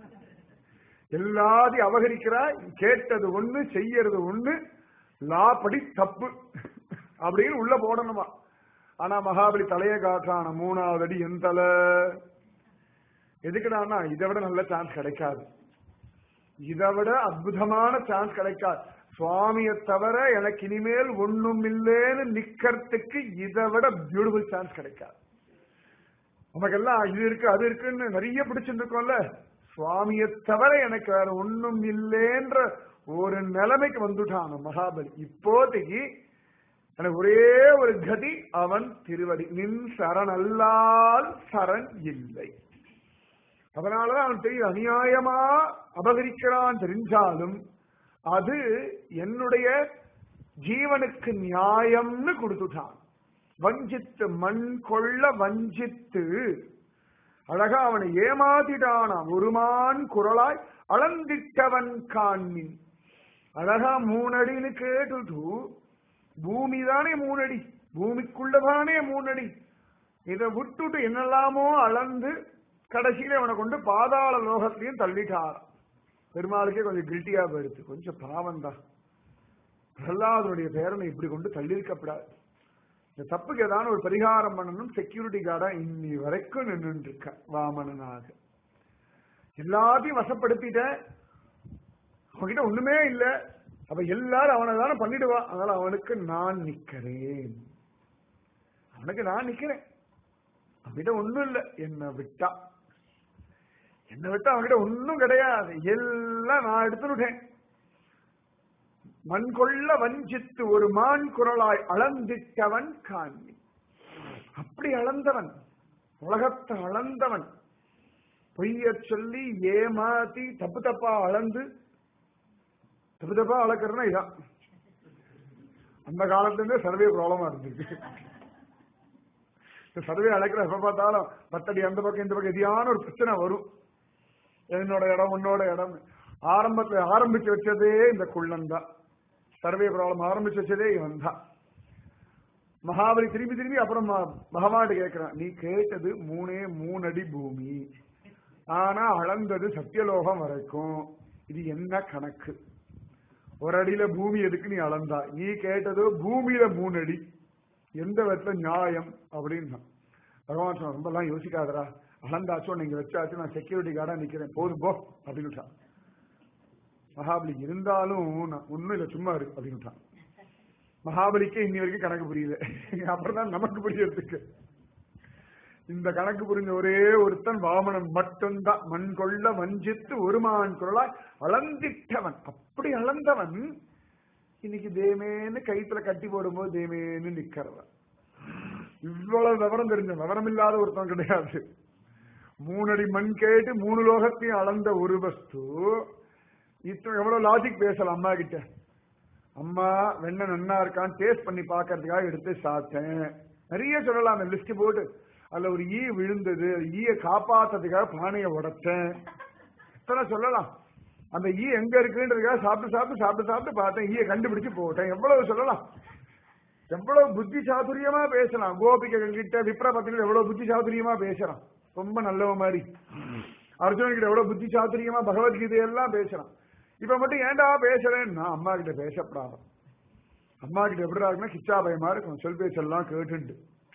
எல்லாத்தையும் அபகரிக்கிறாய் கேட்டது ஒண்ணு செய்யறது ஒண்ணு லா படி தப்பு அப்படின்னு உள்ள போடணுமா ஆனா மகாபலி தலைய காட்டான மூணாவது அடி என் தலை எதுக்குடான்னா இதை விட நல்ல சான்ஸ் கிடைக்காது இதை விட அற்புதமான சான்ஸ் கிடைக்காது சுவாமியை தவிர எனக்கு இனிமேல் ஒண்ணும் இல்லேன்னு நிக்கிறதுக்கு இதை விட பியூட்டிஃபுல் சான்ஸ் கிடைக்காது நமக்கெல்லாம் இது இருக்கு அது இருக்குன்னு நிறைய பிடிச்சிருக்கோம்ல சுவாமியை தவிர எனக்கு வேற ஒண்ணும் இல்லேன்ற ஒரு நிலைமைக்கு வந்துட்டான் மகாபலி இப்போதைக்கு எனக்கு ஒரே ஒரு கதி அவன் திருவடி நின் சரண் அல்லால் சரண் இல்லை அதனாலதான் அவன் தெரியும் அநியாயமா அபகரிக்கிறான் தெரிஞ்சாலும் அது என்னுடைய ஜீவனுக்கு நியாயம்னு கொடுத்துட்டான் வஞ்சித்து மண் கொள்ள வஞ்சித்து அழகா அவனை ஏமாத்திட்டானாம் ஒருமான் குரலாய் அளந்திட்டவன் காண்மின் அழகா மூணடின்னு கேட்டுட்டு பூமி தானே மூணடி பூமிக்குள்ளதானே மூணடி இதை விட்டுட்டு என்னெல்லாமோ அளந்து கடைசியில அவனை கொண்டு பாதாள லோகத்திலையும் தள்ளிட்டார் பெருமாளுக்கே கொஞ்சம் கில்ட்டியா போயிடுச்சு கொஞ்சம் பாவம் தான் பிரகலாதனுடைய பேரனை இப்படி கொண்டு தள்ளியிருக்கப்படாது இந்த தப்புக்கு ஏதாவது ஒரு பரிகாரம் பண்ணணும் செக்யூரிட்டி கார்டா இன்னி வரைக்கும் நின்று இருக்க வாமனனாக எல்லாத்தையும் வசப்படுத்திட்ட அவன்கிட்ட ஒண்ணுமே இல்ல அப்ப எல்லாரும் அவனை தானே பண்ணிடுவான் அதனால அவனுக்கு நான் நிக்கிறேன் அவனுக்கு நான் நிக்கிறேன் அவன்கிட்ட ஒண்ணும் இல்ல என்ன விட்டா என்ன விட்டா அவன்கிட்ட ஒண்ணும் கிடையாது எல்லாம் நான் எடுத்துட்டேன் மண் கொள்ள வஞ்சித்து ஒரு மான் குரலாய் அளந்திட்டவன் காண்பி அப்படி அளந்தவன் உலகத்தை அளந்தவன் பொய்ய சொல்லி ஏமாத்தி தப்பு தப்பா அளந்து தப்பு தப்பா அளக்கிறதுனா இதான் அந்த காலத்துல இருந்தே சர்வே ப்ராப்ளமா இருந்திருக்கு இந்த சர்வே அளக்கிற எப்ப பார்த்தாலும் பத்தடி அந்த பக்கம் இந்த பக்கம் எதியான ஒரு பிரச்சனை வரும் என்னோட இடம் உன்னோட இடம் ஆரம்பத்துல ஆரம்பிச்சு வச்சதே இந்த குள்ளன் தான் சர்வே ப்ராப்ளம் ஆரம்பிச்சு வச்சதே இவன் தான் மகாபலி திரும்பி திரும்பி அப்புறம் பகவான் கேட்கிறான் நீ கேட்டது மூணே மூணு அடி பூமி ஆனா அளந்தது சத்தியலோகம் வரைக்கும் இது என்ன கணக்கு ஒரு அடியில பூமி எதுக்கு நீ அளந்தா நீ கேட்டது பூமியில மூணு அடி எந்த விதத்துல நியாயம் அப்படின்னா பகவான் சொன்ன ரொம்ப எல்லாம் யோசிக்காதரா அளந்தாச்சும் நீங்க வச்சாச்சு நான் செக்யூரிட்டி கார்டா நிக்கிறேன் போதும் போ அப்படின்னுட்டான் மகாபலி இருந்தாலும் நான் ஒண்ணும் இல்ல சும்மா இருக்கு அப்படின்னுட்டான் மகாபலிக்கே இன்னி வரைக்கும் கணக்கு புரியல அப்புறம் தான் நமக்கு புரியறதுக்கு இந்த கணக்கு புரிஞ்ச ஒரே ஒருத்தன் வாமனன் மட்டும்தான் மண் கொள்ள வஞ்சித்து ஒருமான் குரலாய் அளந்திட்டவன் அப்படி அளந்தவன் இன்னைக்கு தேமேன்னு கைத்துல கட்டி போடும்போது தேமேன்னு நிக்கிறவன் இவ்வளவு விவரம் தெரிஞ்ச விவரம் இல்லாத ஒருத்தன் கிடையாது மூணடி மண் கேட்டு மூணு லோகத்தையும் அளந்த ஒரு வஸ்து இத்தனை எவ்வளவு லாஜிக் பேசலாம் அம்மா கிட்ட அம்மா வெண்ண நன்னா இருக்கான்னு டேஸ்ட் பண்ணி பாக்கிறதுக்காக எடுத்து சாப்பிட்டேன் நிறைய சொல்லலாம் லிஸ்ட் போட்டு அதுல ஒரு ஈ விழுந்தது ஈய காப்பாத்துறதுக்காக பானையை உடைச்சேன் இத்தனை சொல்லலாம் அந்த ஈ எங்க இருக்குன்றதுக்காக சாப்பிட்டு சாப்பிட்டு சாப்பிட்டு சாப்பிட்டு பார்த்தேன் ஈய கண்டுபிடிச்சு போட்டேன் எவ்வளவு சொல்லலாம் எவ்வளவு புத்தி சாதுரியமா பேசலாம் கோபிகைகள் கிட்ட விப்ரபத்தில எவ்வளவு புத்தி சாதுரியமா பேசலாம் ரொம்ப நல்லவ மாதிரி அர்ஜுனன் கிட்ட எவ்வளவு புத்தி சாதுரியமா பகவத்கீதையெல்லாம் பேசலாம் இப்ப மட்டும் ஏன்டா பேசுறேன்னா அம்மா கிட்ட பேசப்படாது அம்மா கிட்ட எப்படி இருக்குன்னா கிச்சா பயமா இருக்கும் சொல் பேச்செல்லாம் கேட்டுண்டு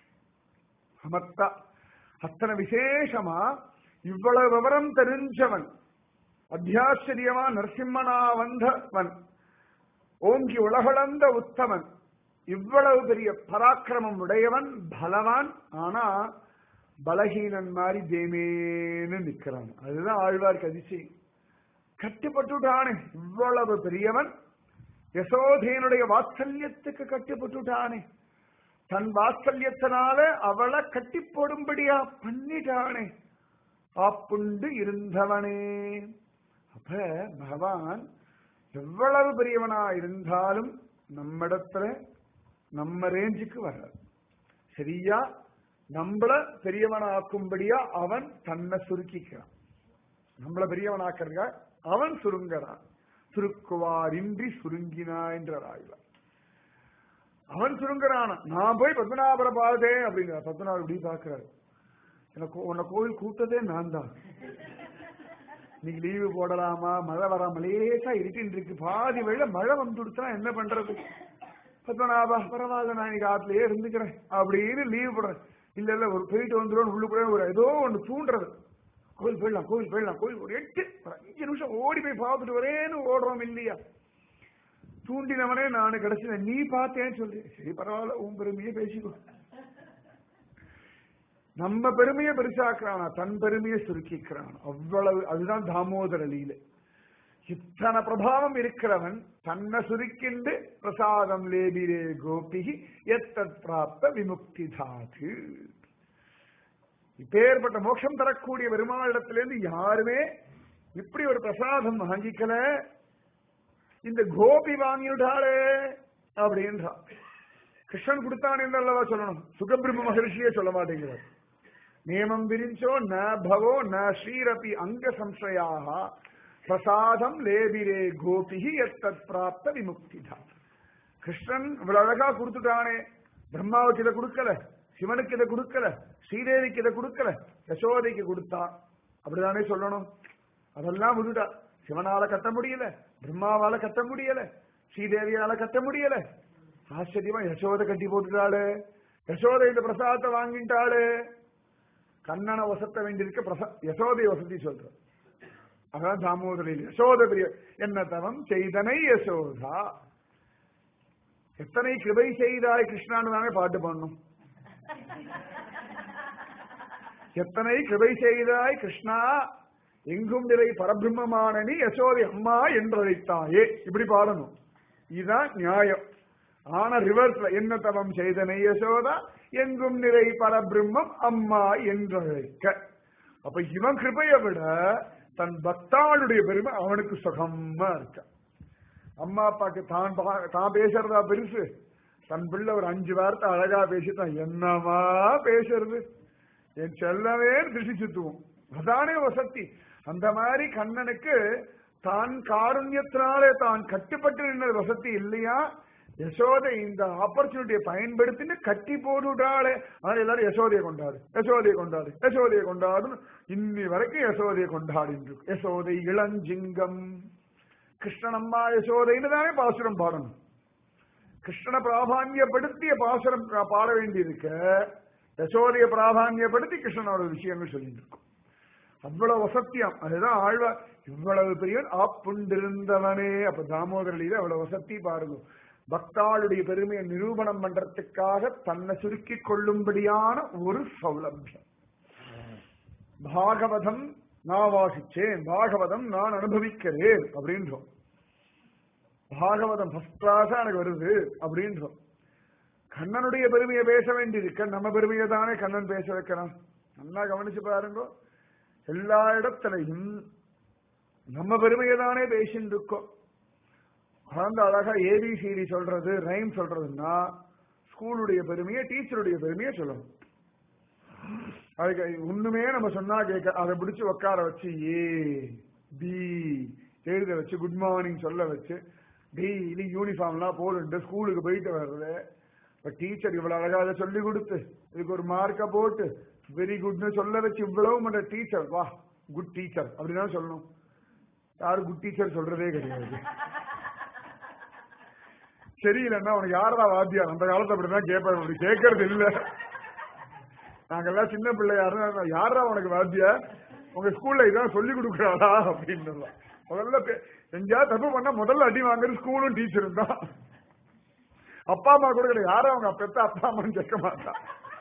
சமத்தா அத்தனை விசேஷமா இவ்வளவு விவரம் தெரிஞ்சவன் அத்தியாச்சரியமா நரசிம்மனா வந்தவன் ஓங்கி உலகளந்த உத்தமன் இவ்வளவு பெரிய பராக்கிரமம் உடையவன் பலவான் ஆனா பலகீனன் மாதிரி தேமேன்னு நிக்கிறான் அதுதான் ஆழ்வார்க்கு அதிசயம் கட்டுப்பட்டுட்டானே இவ்வளவு பெரியவன் யசோதேனுடைய வாத்சல்யத்துக்கு கட்டுப்பட்டுட்டானே தன் வாத்சல்யத்தினால அவளை கட்டி போடும்படியா பண்ணிட்டானே ஆப்புண்டு இருந்தவனே அப்ப பகவான் எவ்வளவு பெரியவனா இருந்தாலும் நம்மிடத்துல நம்ம ரேஞ்சுக்கு வர்றார் சரியா நம்மள பெரியவனாக்கும்படியா அவன் தன்னை சுருக்கிக்கிறான் நம்மள பெரியவனாக்கிறதுக்காக அவன் சுருங்கறான் சுருக்குவார் இன்றி சுருங்கினா என்ற ஆய்வார் அவன் சுருங்குறான நான் போய் பத்மநாபரை பார்த்தேன் அப்படிங்கிற பத்மநாபர் இப்படி பாக்குறாரு எனக்கு உன்னை கோவில் கூட்டதே நான் தான் இன்னைக்கு லீவு போடலாமா மழை வராம லேசா இருட்டின்னு இருக்கு பாதி வேளை மழை வந்துடுச்சுன்னா என்ன பண்றது பத்மநாபா பரவாயில்ல நான் இன்னைக்கு ஆத்துலயே இருந்துக்கிறேன் அப்படின்னு லீவ் போடுறேன் இல்ல இல்ல ஒரு போயிட்டு வந்துடும் உள்ளுக்குள்ள ஒரு ஏதோ ஒண்ணு தூண்டுறது கோவில் போயிடலாம் கோவில் போயிடலாம் கோவில் ஒரு எட்டு ஒரு அஞ்சு நிமிஷம் ஓடி போய் பார்த்துட்டு வரேன்னு ஓடுறோம் இல்லையா தூண்டினவனே நானு கிடைச்சத நீ பார்த்தேன்னு சொல்லு சரி பரவாயில்ல உன் பெருமையை பேசிக்கோ நம்ம பெருமையை பெருசாக்குறானா தன் பெருமையை சுருக்கிக்கிறான் அவ்வளவு அதுதான் தாமோதர லீலை இத்தனை பிரபாவம் இருக்கிறவன் தன்னை சுருக்கிண்டு பிரசாதம் லேபிரே கோபிகி எத்தத் பிராப்த விமுக்தி தாது இப்பேற்பட்ட மோட்சம் தரக்கூடிய பெருமாளிடத்திலிருந்து யாருமே இப்படி ஒரு பிரசாதம் வாங்கிக்கல இந்த கோபி வாங்கிவிட்டாளே அப்படின்றா கிருஷ்ணன் கொடுத்தான் என்று அல்லவா சொல்லணும் சுகபிரம்ம மகர்ஷியே சொல்ல மாட்டேங்கிறார் நியமம் விரிஞ்சோ ந பவோ ந ஸ்ரீரபி அங்க சம்சயாக பிரசாதம் லேபிரே கோபிகி எத்தத் பிராப்த விமுக்திதா கிருஷ்ணன் இவ்வளவு அழகா கொடுத்துட்டானே பிரம்மாவுக்கு இதை கொடுக்கல சிவனுக்கு இதை கொடுக்கல ஸ்ரீதேவிக்கு இதை கொடுக்கல யசோதைக்கு கொடுத்தா அப்படிதானே சொல்லணும் அதெல்லாம் விட்டுட்டா சிவனால கட்ட முடியல பிரம்மாவால கட்ட முடியல ஸ்ரீதேவியால கட்ட முடியல ஆச்சரியமா யசோதை கட்டி போட்டுட்டாளு யசோதை இந்த பிரசாதத்தை வாங்கிட்டாளு கண்ணனை வசத்த வேண்டியிருக்க பிரசா யசோதை வசதி சொல்ற அதான் தாமோதரில் யசோத பிரிய என்ன தவம் செய்தனை யசோதா எத்தனை கிருபை செய்தாய் கிருஷ்ணான்னு தானே பாட்டு பாடணும் எத்தனை கிருபை செய்தாய் கிருஷ்ணா எங்கும் நிறை பரபிரம்மமான நீ யசோதை அம்மா என்றழைத்தாயே இப்படி பாடணும் இதுதான் நியாயம் ஆனா ரிவர்ஸ்ல என்ன தவம் செய்தனை யசோதா எங்கும் நிறை பரபிரம்மம் அம்மா என்றழைக்க அப்ப இவன் கிருபையை விட தன் பக்தாளுடைய பெருமை அவனுக்கு சுகமா இருக்க அம்மா அப்பாக்கு தான் பா- தான் பேசுறதா பெருசு தன் பிள்ளை ஒரு அஞ்சு வார்த்தை அழகா பேசிட்டான் என்னமா பேசுறது என் செல்லவே திருஷ்டி சுத்துவோம் அதானே வசதி அந்த மாதிரி கண்ணனுக்கு தான் காருண்யத்தினாலே தான் கட்டுப்பட்டு நின்ன வசதி இல்லையா யசோதை இந்த ஆப்பர்ச்சுனிட்டியை பயன்படுத்தின்னு கட்டி போட்டுட்டாளே ஆனால் எல்லாரும் யசோதையை கொண்டாடு யசோதையை கொண்டாடு யசோதையை கொண்டாடு இன்னி வரைக்கும் யசோதையை கொண்டாடின்னு இருக்கு. யசோதை இளஞ்சிங்கம் கிருஷ்ணனம்மா யசோதைன்னு தானே பாசுரம் பாடணும் கிருஷ்ணனை பிராதான்யப்படுத்திய பாசுரம் பா- பாட வேண்டியிருக்க யசோதையை பிராதான்யப்படுத்தி கிருஷ்ணனோட விஷயங்கள் சொல்லிட்டு இருக்கும் அவ்வளவு வசத்தியம் அதுதான் ஆழ்வா இவ்வளவு பெரிய ஆப்புண்டிருந்தவனே அப்ப தாமோதரலியில அவ்வளவு வசத்தி பாருங்க பக்தாளுடைய பெருமையை நிரூபணம் பண்றதுக்காக தன்னை சுருக்கிக் கொள்ளும்படியான ஒரு சௌலபியம் பாகவதம் நான் வாசிச்சேன் பாகவதம் நான் அனுபவிக்கிறேன் அப்படின்றோம் பாகவதம் ஃபர்ஸ்ட் கிளாஸா எனக்கு வருது அப்படின்றோம் கண்ணனுடைய பெருமையை பேச வேண்டியிருக்க நம்ம பெருமையை தானே கண்ணன் பேச வைக்கிறான் நல்லா கவனிச்சு பாருங்க எல்லா இடத்துலையும் நம்ம பெருமையை தானே பேசிட்டு இருக்கோம் குழந்தை அழகா ஏபிசிடி சொல்றது ரைம் சொல்றதுன்னா ஸ்கூலுடைய பெருமையை டீச்சருடைய பெருமையை சொல்லணும் அதுக்கு ஒண்ணுமே நம்ம சொன்னா கேட்க அதை பிடிச்சு உட்கார வச்சு ஏ பி எழுத வச்சு குட் மார்னிங் சொல்ல வச்சு டெய்லி யூனிஃபார்ம்லாம் போட்டு ஸ்கூலுக்கு போயிட்டு வர்றது இப்ப டீச்சர் இவ்வளவு அழகா அதை சொல்லி கொடுத்து இதுக்கு ஒரு மார்க்க போட்டு வெரி குட்னு சொல்ல வச்சு இவ்வளவு பண்ற டீச்சர் வா குட் டீச்சர் அப்படிதான் சொல்லணும் யாரும் குட் டீச்சர் சொல்றதே கிடையாது சரியில்லைன்னா உனக்கு யாரா வாத்தியார் அந்த காலத்துல அப்படிதான் கேட்பாரு அப்படி கேட்கறது இல்ல நாங்கெல்லாம் சின்ன பிள்ளை யாரும் யாரா உனக்கு வாத்தியார் உங்க ஸ்கூல்ல இதான் சொல்லி கொடுக்குறாளா அப்படின்னு முதல்ல பே- எங்கேயாவது தப்பு பண்ணா முதல்ல அடி வாங்குறது ஸ்கூலும் டீச்சரும் தான் அப்பா அம்மா கூட கிடையாது யாரும் அவங்க பெத்த அப்பா அம்மான்னு கேட்க மாட்டான்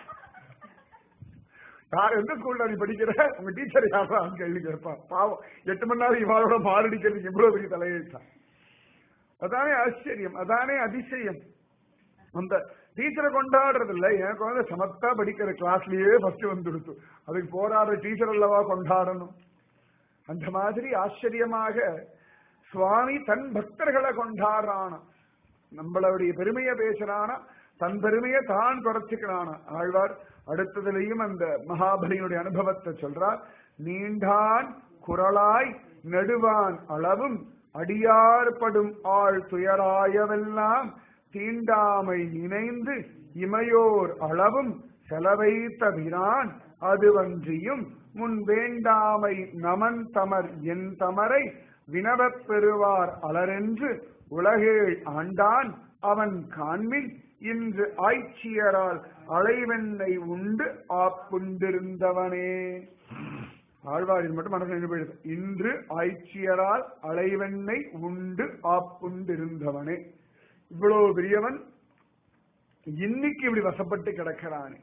யார் எந்த ஸ்கூல்ல நீ படிக்கிற உங்க டீச்சர் யாரா கேள்வி கேட்பான் பாவம் எட்டு மணி நேரம் இவாளோட மாரடிக்கிறதுக்கு இவ்வளவு பெரிய தலையெழுத்தான் அதானே ஆச்சரியம் அதானே அதிசயம் அந்த டீச்சரை கொண்டாடுறது இல்ல என் குழந்தை சமத்தா படிக்கிற கிளாஸ்லயே ஃபர்ஸ்ட் வந்துடுத்து அதுக்கு போராடுற டீச்சர் அல்லவா கொண்டாடணும் அந்த மாதிரி ஆச்சரியமாக சுவாமி தன் பக்தர்களை கொண்டாடுறான நம்மளுடைய பெருமையை பேசுறானா தன் பெருமையை தான் குறைச்சிக்கிறான ஆழ்வார் அடுத்ததுலயும் அந்த மகாபலியினுடைய அனுபவத்தை சொல்றார் நீண்டான் குரலாய் நெடுவான் அளவும் அடியார்படும் ஆள் துயராயவெல்லாம் தீண்டாமை நினைந்து இமையோர் அளவும் செலவைத்த பிரான் அதுவன்றியும் முன் வேண்டாமை நமன் தமர் என் தமரை வினவப் பெறுவார் அலரென்று உலகேழ் ஆண்டான் அவன் காண்மின் இன்று ஆய்ச்சியரால் அலைவெண்ணை உண்டு ஆப்புண்டிருந்தவனே ஆழ்வாரின் மட்டும் மனசு நின்று போயிடுது இன்று ஆய்ச்சியரால் அலைவெண்ணை உண்டு ஆப்புண்டிருந்தவனே இவ்வளவு பெரியவன் இன்னைக்கு இப்படி வசப்பட்டு கிடக்கிறானே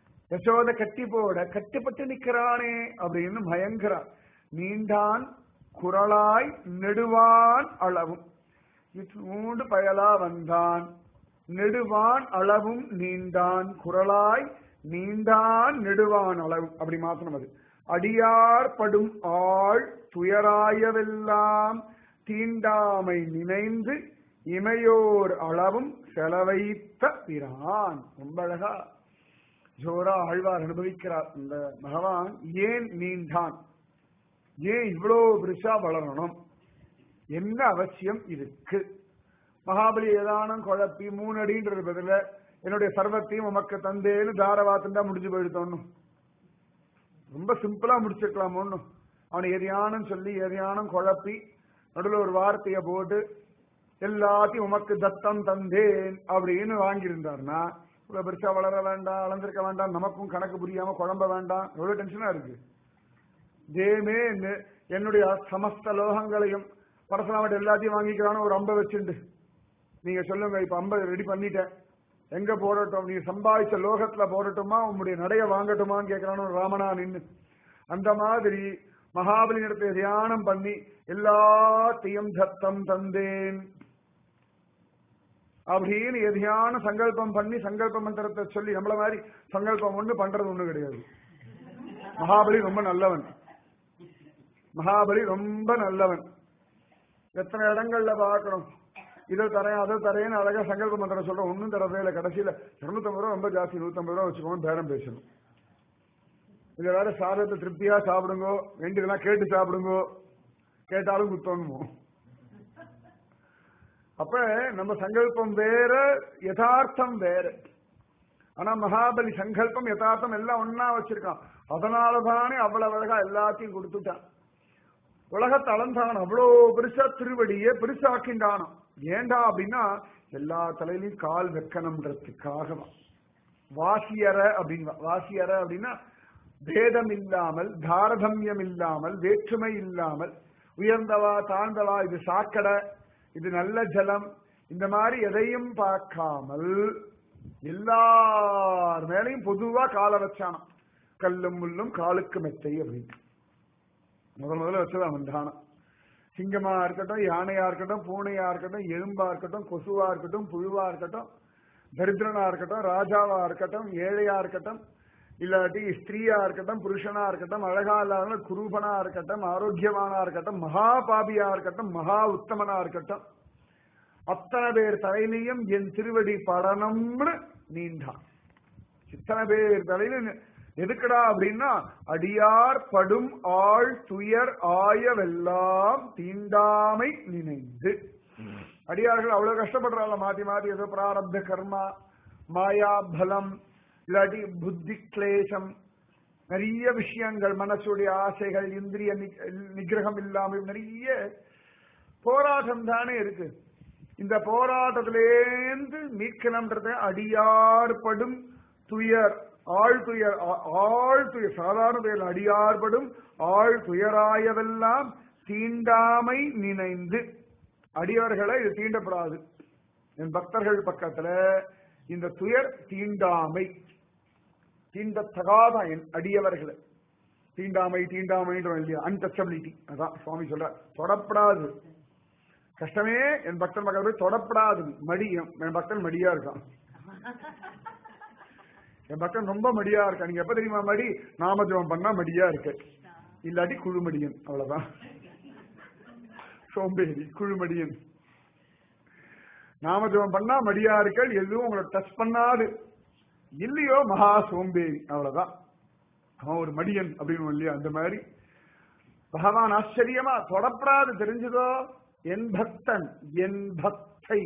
யசோத கட்டி போட கட்டுப்பட்டு நிக்கிறானே அப்படின்னு பயங்கரான் நீண்டான் குரலாய் நெடுவான் அளவும் இத்தூண்டு பயலா வந்தான் நெடுவான் அளவும் நீண்டான் குரலாய் நீண்டான் நெடுவான் அளவும் அப்படி மாத்தணும் அது அடியார் படும் ஆள் துயராயவெல்லாம் தீண்டாமை நினைந்து இமையோர் அளவும் செலவைத்த பிரான் ரொம்ப அழகா ஜோரா ஆழ்வார் அனுபவிக்கிறார் இந்த பகவான் ஏன் நீண்டான் ஏன் இவ்வளோ பெருசா வளரணும் என்ன அவசியம் இருக்கு மகாபலி ஏதானும் குழப்பி மூணு அடின்றது பதில என்னுடைய சர்வத்தையும் உமக்கு தந்தேன்னு தாரவாத்தம் தான் முடிஞ்சு போயிடுத்தோன்னு ரொம்ப சிம்பிளா முடிச்சிருக்கலாம் ஒன்னும் அவனை எதையானும் சொல்லி எதையானும் குழப்பி நடுவில் ஒரு வார்த்தையை போட்டு எல்லாத்தையும் உமக்கு தத்தம் தந்தேன் அப்படின்னு வாங்கியிருந்தாருன்னா இவ்வளவு பெருசா வளர வேண்டாம் வளர்ந்திருக்க வேண்டாம் நமக்கும் கணக்கு புரியாம குழம்ப வேண்டாம் எவ்வளவு டென்ஷனா இருக்கு தேமே என்ன- என்னுடைய சமஸ்த லோகங்களையும் பரசுராமன் எல்லாத்தையும் வாங்கிக்கிறான்னு ஒரு அம்பை வச்சுண்டு நீங்க சொல்லுங்க இப்ப அம்பை ரெடி பண்ணிட்டேன் எங்க போடட்டும் நீ சம்பாதிச்ச லோகத்துல போடட்டுமா உன்னுடைய நடைய வாங்கட்டுமான்னு கேட்கிறான்னு ஒரு ராமனா நின்னு அந்த மாதிரி மகாபலி இடத்தை தியானம் பண்ணி எல்லாத்தையும் தத்தம் தந்தேன் அப்படின்னு எதையான சங்கல்பம் பண்ணி சங்கல்ப மந்திரத்தை சொல்லி நம்மள மாதிரி சங்கல்பம் ஒண்ணு பண்றது ஒண்ணு கிடையாது மகாபலி ரொம்ப நல்லவன் மகாபலி ரொம்ப நல்லவன் எத்தனை இடங்கள்ல பார்க்கணும் இதை தரேன் அதை தரேன்னு அழகா சங்கல்ப மந்திரம் சொல்றோம் ஒன்னும் தரதே இல்லை கடைசியில இருநூத்தம்பது ரூபா ரொம்ப ஜாஸ்தி நூத்தம்பது ரூபா வச்சுக்கோங்க பேரம் பேசணும் இதுல வேற சாதத்தை திருப்தியா சாப்பிடுங்கோ வேண்டியதெல்லாம் கேட்டு சாப்பிடுங்கோ கேட்டாலும் குத்தோணுமோ அப்ப நம்ம சங்கல்பம் வேற யதார்த்தம் வேற ஆனா மகாபலி சங்கல்பம் யதார்த்தம் எல்லாம் ஒன்னா வச்சிருக்கான் அதனாலதானே அவ்வளவு அழகா எல்லாத்தையும் கொடுத்துட்டான் உலகத்தை அளந்தான் அவ்வளோ பெருசா திருவடியே பெருசாக்கின்றானாம் ஏண்டா அப்படின்னா எல்லா தலையிலையும் கால் வைக்கணும்ன்றதுக்காக வாசியற அப்படின்னு வாசியற அப்படின்னா பேதம் இல்லாமல் தாரதமியம் இல்லாமல் வேற்றுமை இல்லாமல் உயர்ந்தவா தாழ்ந்தவா இது சாக்கடை இது நல்ல ஜலம் இந்த மாதிரி எதையும் பார்க்காமல் எல்லார் மேலையும் பொதுவா காலை வச்சானாம் கல்லும் முள்ளும் காலுக்கு மெத்தை அப்படின்னு முதல் முதல்ல வச்சது அவன் தானம் சிங்கமா இருக்கட்டும் யானையா இருக்கட்டும் பூனையா இருக்கட்டும் எறும்பா இருக்கட்டும் கொசுவா இருக்கட்டும் புழுவா இருக்கட்டும் தரித்திரனா இருக்கட்டும் ராஜாவா இருக்கட்டும் ஏழையா இருக்கட்டும் இல்லாட்டி ஸ்திரீயா இருக்கட்டும் புருஷனா இருக்கட்டும் அழகா இல்லாத குரூபனா இருக்கட்டும் ஆரோக்கியமானா இருக்கட்டும் மகா பாபியா இருக்கட்டும் மகா உத்தமனா இருக்கட்டும் அத்தனை பேர் தலையிலையும் என் திருவடி படணும்னு நீண்டான் இத்தனை பேர் தலையில எதுக்குடா அப்படின்னா அடியார் படும் ஆள் துயர் ஆயவெல்லாம் தீண்டாமை நினைந்து அடியார்கள் அவ்வளவு கஷ்டப்படுறாங்க மாத்தி மாத்தி ஏதோ பிராரப்த கர்மா மாயா பலம் இல்லாட்டி புத்தி கிளேசம் நிறைய விஷயங்கள் மனசுடைய ஆசைகள் இந்திரிய நி- நிகிரகம் இல்லாமல் நிறைய போராட்டம் தானே இருக்கு இந்த போராட்டத்திலேந்து மீட்கணும்ன்றத அடியார்படும் துயர் ஆள் துயர் ஆ- ஆள் துயர் சாதாரண துயர் அடியார்படும் ஆள் துயராயவெல்லாம் தீண்டாமை நினைந்து அடியார்களை இது தீண்டப்படாது என் பக்தர்கள் பக்கத்துல இந்த துயர் தீண்டாமை தீண்டத்தகாத என் அடியவர்களை தீண்டாமை தீண்டாமைன்றோம் இல்லையா அன்டச்சபிலிட்டி அதான் சுவாமி சொல்ற தொடப்படாது கஷ்டமே என் பக்தன் மக்கள் போய் தொடப்படாது மடி என் என் பக்தன் மடியா இருக்கான் என் பக்தன் ரொம்ப மடியா இருக்கான் நீங்க எப்ப தெரியுமா மடி நாமஜபம் பண்ணா மடியா இருக்கு இல்லாட்டி குழுமடியன் அவ்வளவுதான் சோம்பேறி குழுமடியன் நாமஜபம் பண்ணா மடியா இருக்கள் எதுவும் உங்களை டச் பண்ணாது இல்லையோ மகா சோம்பேறி அவ்வளவுதான் அவன் ஒரு மடியன் அப்படின்னு இல்லையா அந்த மாதிரி பகவான் ஆச்சரியமா தொடப்படாது தெரிஞ்சதோ என் பக்தன் என் பக்தை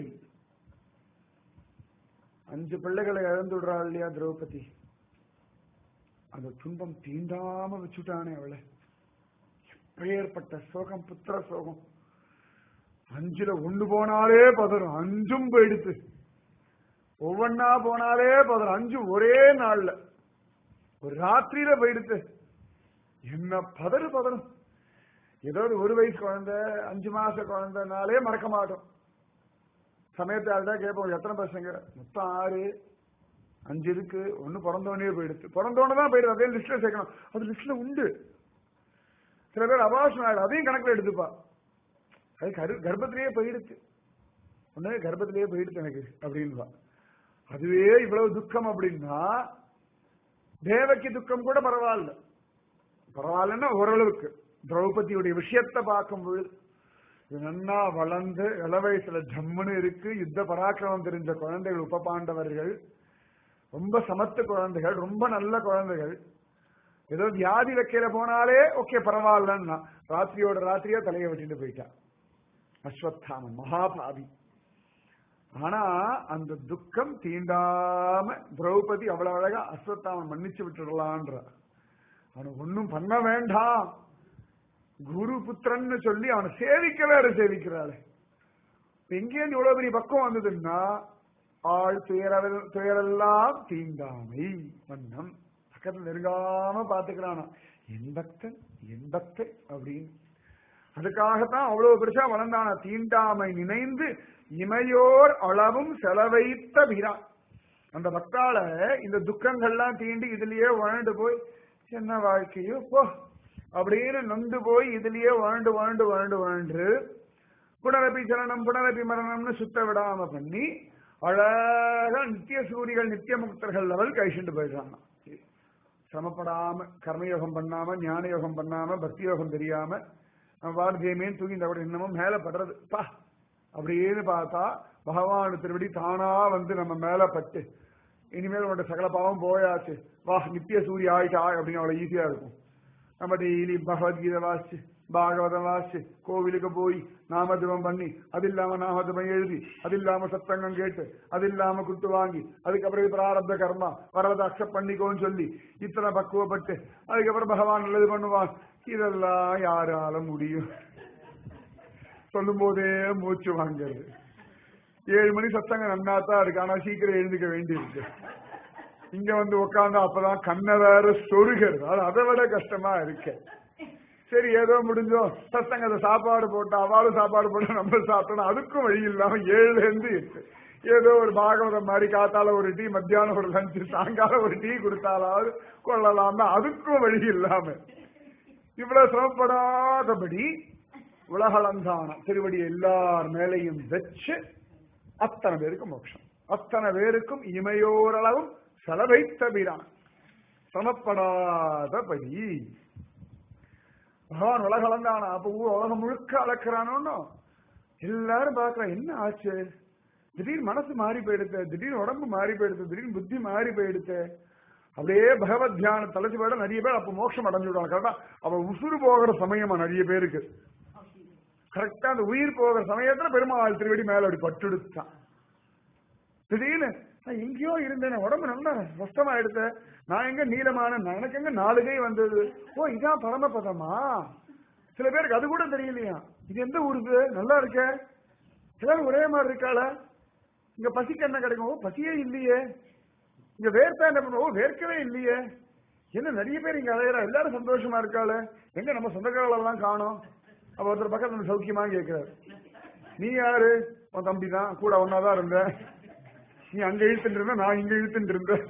அஞ்சு பிள்ளைகளை இழந்து விடுறாள் இல்லையா திரௌபதி அந்த துன்பம் தீண்டாம வச்சுட்டானே அவளை எப்பேற்பட்ட சோகம் புத்திர சோகம் அஞ்சுல ஒண்ணு போனாலே பதறும் அஞ்சும் போயிடுத்து ஒவ்வொன்னா போனாலே பதறும் அஞ்சு ஒரே நாள்ல ஒரு ராத்திரியில போயிடுத்து என்ன பதறு பதறும் ஏதோ ஒரு ஒரு வயசு குழந்தை அஞ்சு மாச குழந்தைனாலே மறக்க மாட்டோம் சமயத்தை அதுதான் கேட்போம் எத்தனை பசங்க மொத்தம் ஆறு அஞ்சு இருக்கு ஒண்ணு பிறந்தோடனே போயிடுச்சு பிறந்தோடனே தான் போயிடுது அதே லிஸ்ட்ல சேர்க்கணும் அது லிஸ்ட்ல உண்டு சில பேர் அபாஷம் ஆயிடும் அதையும் கணக்குல எடுத்துப்பா அது கரு கர்ப்பத்திலேயே போயிடுச்சு உடனே கர்ப்பத்திலேயே போயிடுச்சு எனக்கு அப்படின்பா அதுவே இவ்வளவு துக்கம் அப்படின்னா தேவக்கி துக்கம் கூட பரவாயில்ல பரவாயில்லன்னா ஓரளவுக்கு திரௌபதியுடைய விஷயத்தை பார்க்கும் பொழுது இது நன்னா வளர்ந்து இள வயசுல ஜம்முன்னு இருக்கு யுத்த பராக்கிரமம் தெரிஞ்ச குழந்தைகள் உப பாண்டவர்கள் ரொம்ப சமத்து குழந்தைகள் ரொம்ப நல்ல குழந்தைகள் ஏதோ வியாதி வைக்கையில போனாலே ஓகே பரவாயில்லன்னா ராத்திரியோட ராத்திரியா தலையை வெட்டிட்டு போயிட்டா அஸ்வத்தாமன் மகாபாவி ஆனா அந்த துக்கம் தீண்டாம திரௌபதி அவ்வளவு அழகா அஸ்வத்தாமன் மன்னிச்சு விட்டுடலான்ற அவனுக்கு ஒன்னும் பண்ண வேண்டாம் குரு புத்திரன்னு சொல்லி அவனை சேவிக்க வேற சேவிக்கிறாள் எங்கேருந்து இவ்வளவு பெரிய பக்கம் வந்ததுன்னா ஆள் துயர துயரெல்லாம் தீண்டாமை வண்ணம் பக்கத்துல நெருங்காம பாத்துக்கிறானா என் பக்தன் என் பக்தன் அப்படின்னு அதுக்காகத்தான் அவ்வளவு பெருசா வளர்ந்தானா தீண்டாமை நினைந்து இமையோர் அளவும் செலவைத்த பிரான் அந்த பக்தால இந்த துக்கங்கள்லாம் தீண்டி இதுலயே வாழ்ந்து போய் என்ன வாழ்க்கையோ போ அப்படின்னு நொந்து போய் இதுலயே வாழ்ந்து வாழ்ந்து வாழ்ந்து வாழ்ந்து புனரப்பி சரணம் புனரப்பி மரணம்னு சுத்த விடாம பண்ணி அழகா நித்திய சூரிகள் நித்திய முக்தர்கள் லெவல் கழிச்சுட்டு போயிடுறாங்க சிரமப்படாம கர்மயோகம் பண்ணாம ஞான யோகம் பண்ணாம பக்தி யோகம் தெரியாம நம்ம வார்த்தையுமே தூங்கி இந்த கூட இன்னமும் மேல படுறது பா அப்படின்னு பார்த்தா பகவான் திருவடி தானா வந்து நம்ம மேல பட்டு இனிமேல் உன்னோட சகல பாவம் போயாச்சு வா நித்திய சூரிய ஆயிட்டா அப்படின்னு அவ்வளவு ஈஸியா இருக்கும் நம்ம டெய்லி பகவத்கீதை வாசிச்சு பாகவதம் வாசிச்சு கோவிலுக்கு போய் நாமஜபம் பண்ணி அது இல்லாம நாமஜபம் எழுதி அது இல்லாம சத்தங்கம் கேட்டு அது இல்லாம குட்டு வாங்கி அதுக்கப்புறம் இது பிராரப்த கர்மா வரத அக்செப்ட் பண்ணிக்கோன்னு சொல்லி இத்தனை பக்குவப்பட்டு அதுக்கப்புறம் பகவான் நல்லது பண்ணுவான் இதெல்லாம் யாரால முடியும் சொல்லும் போதே மூச்சு வாங்குறது ஏழு மணி சத்தங்க நன்னாத்தான் இருக்கு ஆனா சீக்கிரம் எழுந்துக்க வேண்டியிருக்கு இங்க வந்து உட்கார்ந்தா அப்பதான் கண்ணை வேற சொருகிறது அது அதை விட கஷ்டமா இருக்கு சரி ஏதோ முடிஞ்சோம் சத்தங்க சாப்பாடு போட்டா அவளும் சாப்பாடு போட்டா நம்ம சாப்பிட்டோம் அதுக்கும் வழி இல்லாம ஏழுல இருந்து எட்டு ஏதோ ஒரு பாகவதம் மாதிரி காத்தால ஒரு டீ மத்தியானம் ஒரு லஞ்சு சாயங்காலம் ஒரு டீ கொடுத்தாலாவது கொள்ளலாம்னா அதுக்கும் வழி இல்லாம இவ்வளவு சிரமப்படாதபடி உலகளந்தான திருவடி எல்லார் மேலையும் வச்சு அத்தனை பேருக்கு மோட்சம் அத்தனை பேருக்கும் இமையோரளவும் செலவைத்தபிரான் சிரமப்படாதபடி பகவான் உலகளந்தானா அப்ப ஊ- உலகம் முழுக்க அளக்கிறானோ எல்லாரும் பார்க்கறான் என்ன ஆச்சு திடீர்னு மனசு மாறி போயிடுத்து திடீர்னு உடம்பு மாறி போயிடுது திடீர்னு புத்தி மாறி போயிடுத்து அப்படியே பகவத் தியானம் தலைச்சு போயிட நிறைய பேர் அப்ப மோட்சம் அடைஞ்சு விடுவாங்க கரெக்டா அவ உசுறு போகிற சமயமா நிறைய பேருக்கு கரெக்டா அந்த உயிர் போகிற சமயத்துல பெருமாள் திருவடி மேல அப்படி பட்டுடுத்தான் திடீர்னு நான் எங்கேயோ இருந்தேன் உடம்பு நல்லா கஷ்டமா எடுத்த நான் எங்க நீளமான எனக்கு எங்க நாலு கை வந்தது ஓ இதான் பரமபதமா சில பேருக்கு அது கூட தெரியலையா இது எந்த ஊருக்கு நல்லா இருக்க எல்லாரும் ஒரே மாதிரி இருக்காள இங்க பசிக்கு என்ன கிடைக்கும் ஓ பசியே இல்லையே இங்க வேர்த்தா என்ன பண்ணுவோம் ஓ வேர்க்கவே இல்லையே என்ன நிறைய பேர் இங்க அலையிறா எல்லாரும் சந்தோஷமா இருக்காள எங்க நம்ம சொந்தக்காரர்கள் எல்லாம் காணோம் அப்ப ஒருத்தர் பக்கத்துல சௌக்கியமா கேட்கிறாரு நீ யாரு உன் தம்பி தான் கூட ஒன்னாதான் இருந்த நீ அங்க இழுத்துட்டு இருந்த நான் இங்க இழுத்துட்டு இருந்தேன்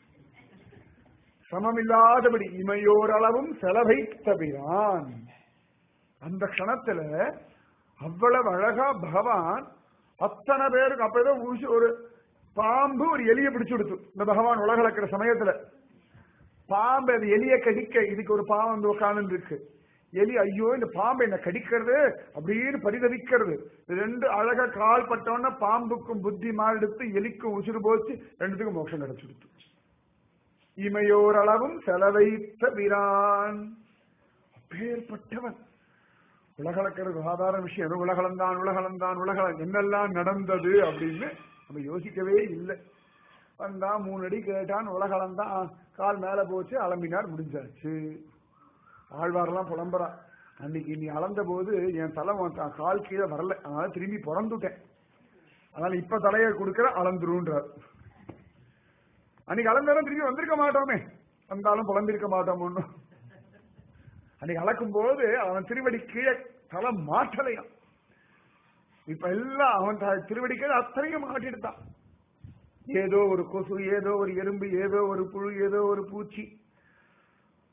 சமமில்லாதபடி இமையோரளவும் செலவைத்தபிரான் அந்த க்ஷணத்துல அவ்வளவு அழகா பகவான் அத்தனை பேருக்கு அப்ப ஏதோ ஊசி- ஒரு பாம்பு ஒரு எலியை பிடிச்சு கொடுத்து இந்த பகவான் உலகளக்கிற சமயத்துல பாம்பு அது எலியை கடிக்க இதுக்கு ஒரு பாம்பு வந்து உட்கார்ந்து இருக்கு எலி ஐயோ இந்த பாம்பு என்ன கடிக்கிறது அப்படின்னு பரிதவிக்கிறது இது ரெண்டு அழகா கால் பட்டோன்னா பாம்புக்கும் புத்தி மாறெடுத்து எலிக்கும் உசுறு போச்சு ரெண்டுத்துக்கும் மோட்சம் கிடைச்சிடுத்து இமையோரளவும் செலவைத்த வீரான் அப்பேற்பட்டவன் உலகளக்கிறது சாதாரண விஷயம் ஏதோ உலகளந்தான் உலகளந்தான் உலகள என்னெல்லாம் நடந்தது அப்படின்னு நம்ம யோசிக்கவே இல்லை வந்தான் மூணு அடி கேட்டான் உலகளந்தான் கால் மேல போச்சு அலம்பினார் முடிஞ்சாச்சு ஆழ்வாரெல்லாம் புலம்புறா அன்னைக்கு நீ அளந்த போது என் தலை உன் கா- கால் கீழே வரல அதனால திரும்பி பிறந்துட்டேன் அதனால இப்ப தலையை கொடுக்கிற அளந்துருன்றார் அன்னைக்கு அளந்தாலும் திரும்பி வந்திருக்க மாட்டோமே வந்தாலும் புலம்பிருக்க மாட்டோம் ஒன்னும் அன்னைக்கு அளக்கும் போது அவன் திருவடி கீழே தலை மாற்றலையாம் இப்ப எல்லாம் அவன் த- திருவடி கீழே அத்தனையும் மாட்டிடுதான் ஏதோ ஒரு கொசு ஏதோ ஒரு எறும்பு ஏதோ ஒரு புழு ஏதோ ஒரு பூச்சி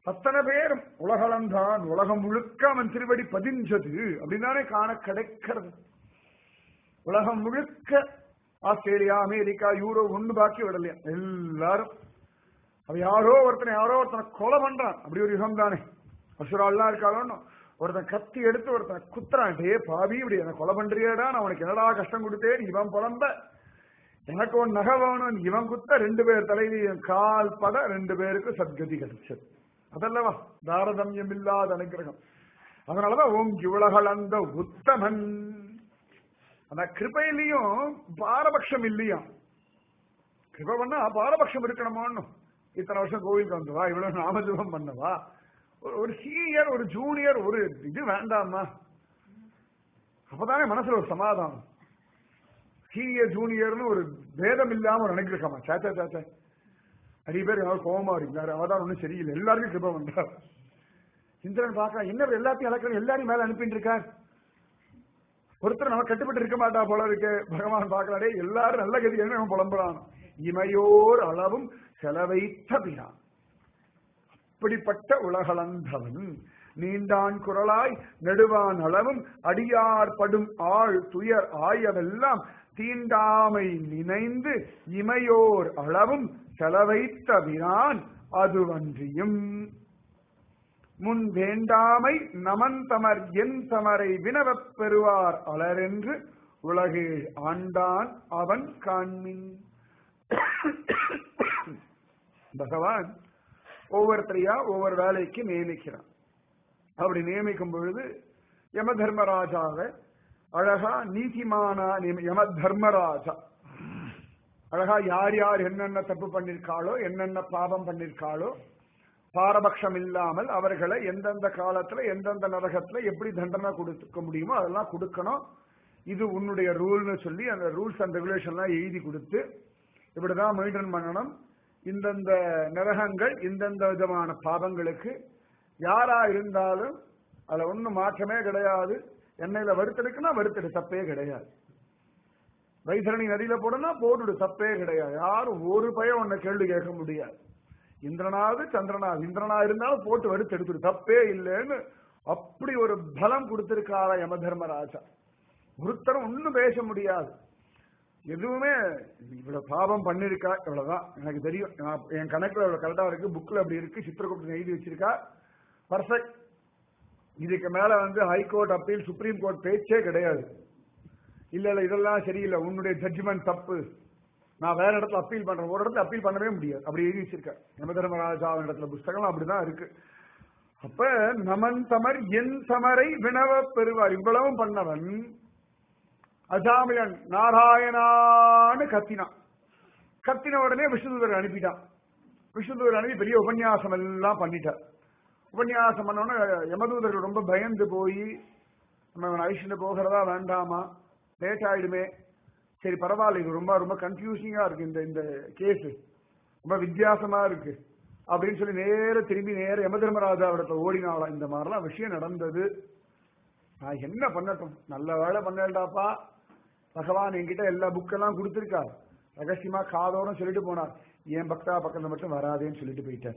அத்தனை பேரும் உலகளந்தான் உலகம் முழுக்க அவன் திருவடி பதிஞ்சது அப்படின்னானே காண கிடைக்கிறது உலகம் முழுக்க ஆஸ்திரேலியா அமெரிக்கா யூரோ ஒண்ணு பாக்கி விடலையா எல்லாரும் அவ யாரோ ஒருத்தனை யாரோ ஒருத்தனை கொலை பண்றான் அப்படி ஒரு யுகம் தானே அசுரால்லாம் இருக்காளோ ஒருத்தன் கத்தி எடுத்து ஒருத்தனை குத்துறான் டே பாவி இப்படி என்ன கொலை பண்றியடா நான் உனக்கு என்னடா கஷ்டம் கொடுத்தேன் இவன் புலம்ப எனக்கு ஒரு நகை வேணும் இவன் குத்த ரெண்டு பேர் தலையிலையும் கால் பட ரெண்டு பேருக்கு சத்கதி கிடைச்சது அதல்லவா தாரதமியம் இல்லாத அனுகிரகம் அதனாலதான் ஓங்கி உலகளந்த உத்தமன் அந்த கிருபையிலையும் பாரபட்சம் இல்லையா கிருபை பண்ணா பாரபட்சம் இருக்கணுமோன்னு இத்தனை வருஷம் கோவிலுக்கு வந்தவா இவ்வளவு நாமஜபம் பண்ணவா ஒரு- ஒரு சீனியர் ஒரு ஜூனியர் ஒரு இது வேண்டாமா அப்பதானே மனசுல ஒரு சமாதானம் சீனியர் ஜூனியர்னு ஒரு பேதம் இல்லாம ஒரு அனுகிரகமா சாச்சா சாச்சா நிறைய பேர் யாரும் கோபமா இருந்தாரு அவதான் ஒண்ணும் சரியில்லை எல்லாருக்கும் கிருபை பண்றார் இந்திரன் பார்க்கலாம் என்ன இவர் எல்லாத்தையும் இழக்கணும் எல்லாரையும் மேல அனுப்பிட்டு இருக்கார் ஒருத்தர் நம்ம கட்டுப்பட்டு இருக்க மாட்டா போல இருக்கு பகவான் பார்க்கலாடே எல்லாரும் நல்ல கதி என்ன நம்ம புலம்புறான் இமையோர் அளவும் செலவைத்த பிரான் அப்படிப்பட்ட உலகளந்தவன் நீண்டான் குரலாய் நெடுவான் அளவும் அடியார் படும் ஆள் துயர் ஆயவெல்லாம் தீண்டாமை நினைந்து இமையோர் அளவும் செலவைத்த விரான் அதுவன்றியும் முன் வேண்டாமை நமன் தமர் என் தமரை வினவப் பெறுவார் அலரென்று உலகேழ் ஆண்டான் அவன் காண்மின் பகவான் ஒவ்வொருத்தரையா ஒவ்வொரு வேலைக்கு நியமிக்கிறான் அப்படி நியமிக்கும் பொழுது யம தர்மராஜாவை அழகா நீதிமானா நியமி- யம தர்மராஜா அழகா யார் யார் என்னென்ன தப்பு பண்ணிருக்காளோ என்னென்ன பாவம் பண்ணிருக்காளோ பாரபட்சம் இல்லாமல் அவர்களை எந்தெந்த காலத்துல எந்தெந்த நரகத்துல எப்படி தண்டனை கொடுக்க முடியுமோ அதெல்லாம் கொடுக்கணும் இது உன்னுடைய ரூல்னு சொல்லி அந்த ரூல்ஸ் அண்ட் ரெகுலேஷன்லாம் எழுதி கொடுத்து இப்படிதான் மெயின்டைன் பண்ணணும் இந்தந்த நரகங்கள் இந்தந்த விதமான பாவங்களுக்கு யாரா இருந்தாலும் அதுல ஒண்ணும் மாற்றமே கிடையாது எண்ணெயில வறுத்தெடுக்குன்னா வறுத்தெடு தப்பே கிடையாது வைத்தரணி நதியில போடனா போட்டுடு தப்பே கிடையாது யாரும் ஒரு பயம் உன்னை கேள்வி கேட்க முடியாது இந்திரனாவது சந்திரனாவது இந்திரனா இருந்தாலும் போட்டு வறுத்து எடுத்துடு தப்பே இல்லைன்னு அப்படி ஒரு பலம் கொடுத்திருக்காரா யம தர்மராஜா ஒருத்தரும் ஒண்ணும் பேச முடியாது எதுவுமே இவ்வளவு பாவம் பண்ணிருக்கா இவ்வளவுதான் எனக்கு தெரியும் நான் என் கணக்குல இவ்வளவு கரெக்டா இருக்கு புக்ல அப்படி இருக்கு சித்திரகுப்தன் எழுதி வச்சிருக்கா பர்ஃபெக்ட் இதுக்கு மேல வந்து ஹைகோர்ட் அப்பீல் சுப்ரீம் கோர்ட் பேச்சே கிடையாது இல்ல இல்ல இதெல்லாம் சரியில்லை உன்னுடைய ஜட்ஜ்மெண்ட் தப்பு நான் வேற இடத்துல அப்பீல் பண்றேன் ஒரு இடத்துல அப்பீல் பண்ணவே முடியாது அப்படி எழுதி வச்சிருக்கேன் யம தர்மராஜா இடத்துல புஸ்தகம் அப்படிதான் இருக்கு அப்ப நமன் தமர் என் தமரை வினவ பெறுவார் இவ்வளவும் பண்ணவன் அசாமியன் நாராயணான்னு கத்தினான் கத்தின உடனே விஷ்ணுதூதர் அனுப்பிட்டான் விஷ்ணுதூதர் அனுப்பி பெரிய உபன்யாசம் எல்லாம் பண்ணிட்டார் உபன்யாசம் பண்ணோன்னு யமதூதர்கள் ரொம்ப பயந்து போய் நம்ம இவனை அழிச்சுட்டு போகிறதா வேண்டாமா லேட் ஆயிடுமே சரி பரவாயில்ல இது ரொம்ப ரொம்ப கன்ஃபியூசிங்கா இருக்கு இந்த இந்த கேஸ் ரொம்ப வித்தியாசமா இருக்கு அப்படின்னு சொல்லி நேர திரும்பி நேர யமதர்மராஜா இடத்துல ஓடினாலாம் இந்த மாதிரிலாம் விஷயம் நடந்தது நான் என்ன பண்ணட்டும் நல்ல வேலை பண்ணேன்டாப்பா பகவான் என்கிட்ட எல்லா புக்கெல்லாம் கொடுத்திருக்கார் ரகசியமா காதோட சொல்லிட்டு போனார் என் பக்தா பக்கத்துல மட்டும் வராதேன்னு சொல்லிட்டு போயிட்டார்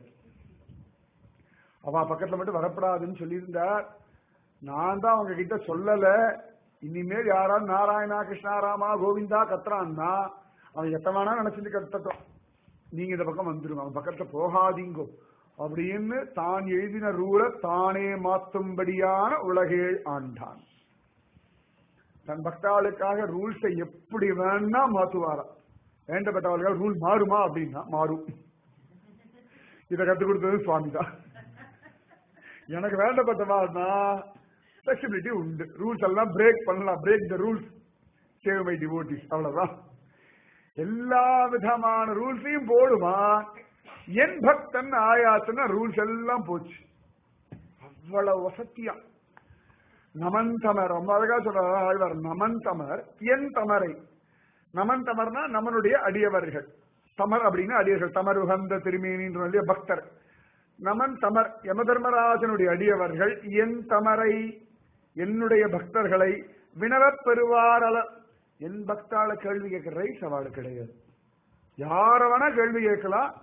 அவ பக்கத்துல மட்டும் வரப்படாதுன்னு சொல்லியிருந்தார் நான் தான் அவங்க கிட்ட சொல்லல இனிமேல் யாராவது நாராயணா கிருஷ்ணாராமா கோவிந்தா கத்துறான்னா அவன் எத்தவானா நினைச்சிட்டு கத்தட்டும் நீங்க இந்த பக்கம் வந்துருங்க அவன் பக்கத்துல போகாதீங்கோ அப்படின்னு தான் எழுதின ரூலை தானே மாத்தும்படியான உலகேழ் ஆண்டான் தன் பக்தாளுக்காக ரூல்ஸை எப்படி வேணா மாத்துவாராம் வேண்டப்பட்டவர்கள் ரூல் மாறுமா அப்படின்னா மாறும் இதை கத்துக் கொடுத்தது சுவாமி தான் எனக்கு வேண்டப்பட்டவான்னா ஃபிளெக்சிபிலிட்டி உண்டு ரூல்ஸ் எல்லாம் பிரேக் பண்ணலாம் break the rules save my devotees அவ்வளவுதான் எல்லா விதமான ரூல்ஸையும் போடுவான் என் பக்தன் ஆயாத்துன்னா ரூல்ஸ் எல்லாம் போச்சு அவ்வளவு வசத்தியா நமன் தமர் ரொம்ப அழகா சொல்றாரு ஆழ்வார் நமன் தமர் என் தமரை நமன் தமர்னா நம்மளுடைய அடியவர்கள் தமர் அப்படின்னா அடியவர்கள் தமர் உகந்த திருமேனின்ற பக்தர் நமன் தமர் யமதர்மராஜனுடைய அடியவர்கள் என் தமரை என்னுடைய பக்தர்களை வினவப் பெறுவாரல என் பக்தால கேள்வி கேட்கிற ரைஸ் அவளுக்கு கிடையாது யார வேணா கேள்வி கேட்கலாம்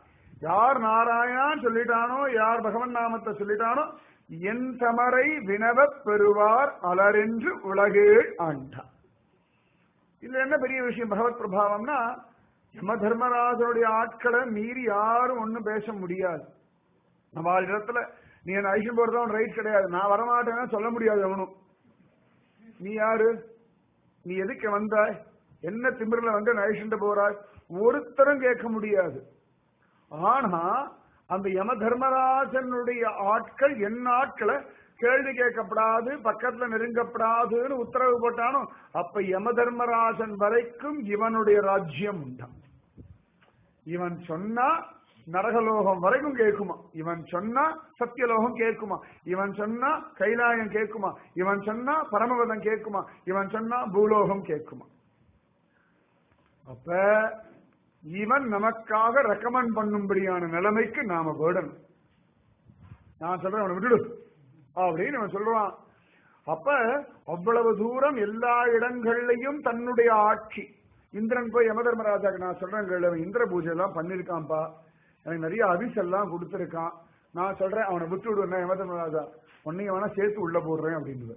யார் நாராயணான்னு சொல்லிட்டானோ யார் பகவன் நாமத்தை சொல்லிட்டானோ என் தமரை வினவப் பெறுவார் அலரென்று உலகேழ் ஆண்டான் இதுல என்ன பெரிய விஷயம் பகவத் பிரபாவம்னா யம தர்மராஜனுடைய ஆட்களை மீறி யாரும் ஒண்ணும் பேச முடியாது நம்ம இடத்துல நீ என்ன ஐஷன் போறதும் ரைட் கிடையாது நான் வரமாட்டேன்னா சொல்ல முடியாது அவனும் நீ யாரு நீ எதுக்கு வந்தாய் என்ன திமிரில் வந்து நைஷன்ட்டு போறாய் ஒருத்தரும் கேட்க முடியாது ஆனா அந்த யம தர்மராஜனுடைய ஆட்கள் என் ஆட்களை கேள்வி கேட்கப்படாது பக்கத்துல நெருங்கப்படாதுன்னு உத்தரவு போட்டானோ அப்ப யம தர்மராஜன் வரைக்கும் இவனுடைய ராஜ்யம் உண்டான் இவன் சொன்னா நரகலோகம் வரைக்கும் கேட்குமா இவன் சொன்னா சத்தியலோகம் கேட்குமா இவன் சொன்னா கைலாயம் கேட்குமா இவன் சொன்னா பரமபதம் கேட்குமா இவன் சொன்னா பூலோகம் கேட்குமா அப்ப இவன் நமக்காக ரெக்கமெண்ட் பண்ணும்படியான நிலைமைக்கு நாம போடணும் நான் சொல்றேன் அவனை விட்டுடு அப்படின்னு அவன் சொல்றான் அப்ப அவ்வளவு தூரம் எல்லா இடங்கள்லயும் தன்னுடைய ஆட்சி இந்திரன் போய் யமதர்மராஜாக்கு நான் சொல்றேன் கேளு, அவன் இந்திர பூஜை எல்லாம் பண்ணிருக்கான்ப்பா எனக்கு நிறைய அபிஸ் எல்லாம் கொடுத்துருக்கான் நான் சொல்றேன் அவனை விட்டு விடுவேன் யமதர்மராஜா உன்னையும் வேணா சேர்த்து உள்ள போடுறேன் அப்படின்னு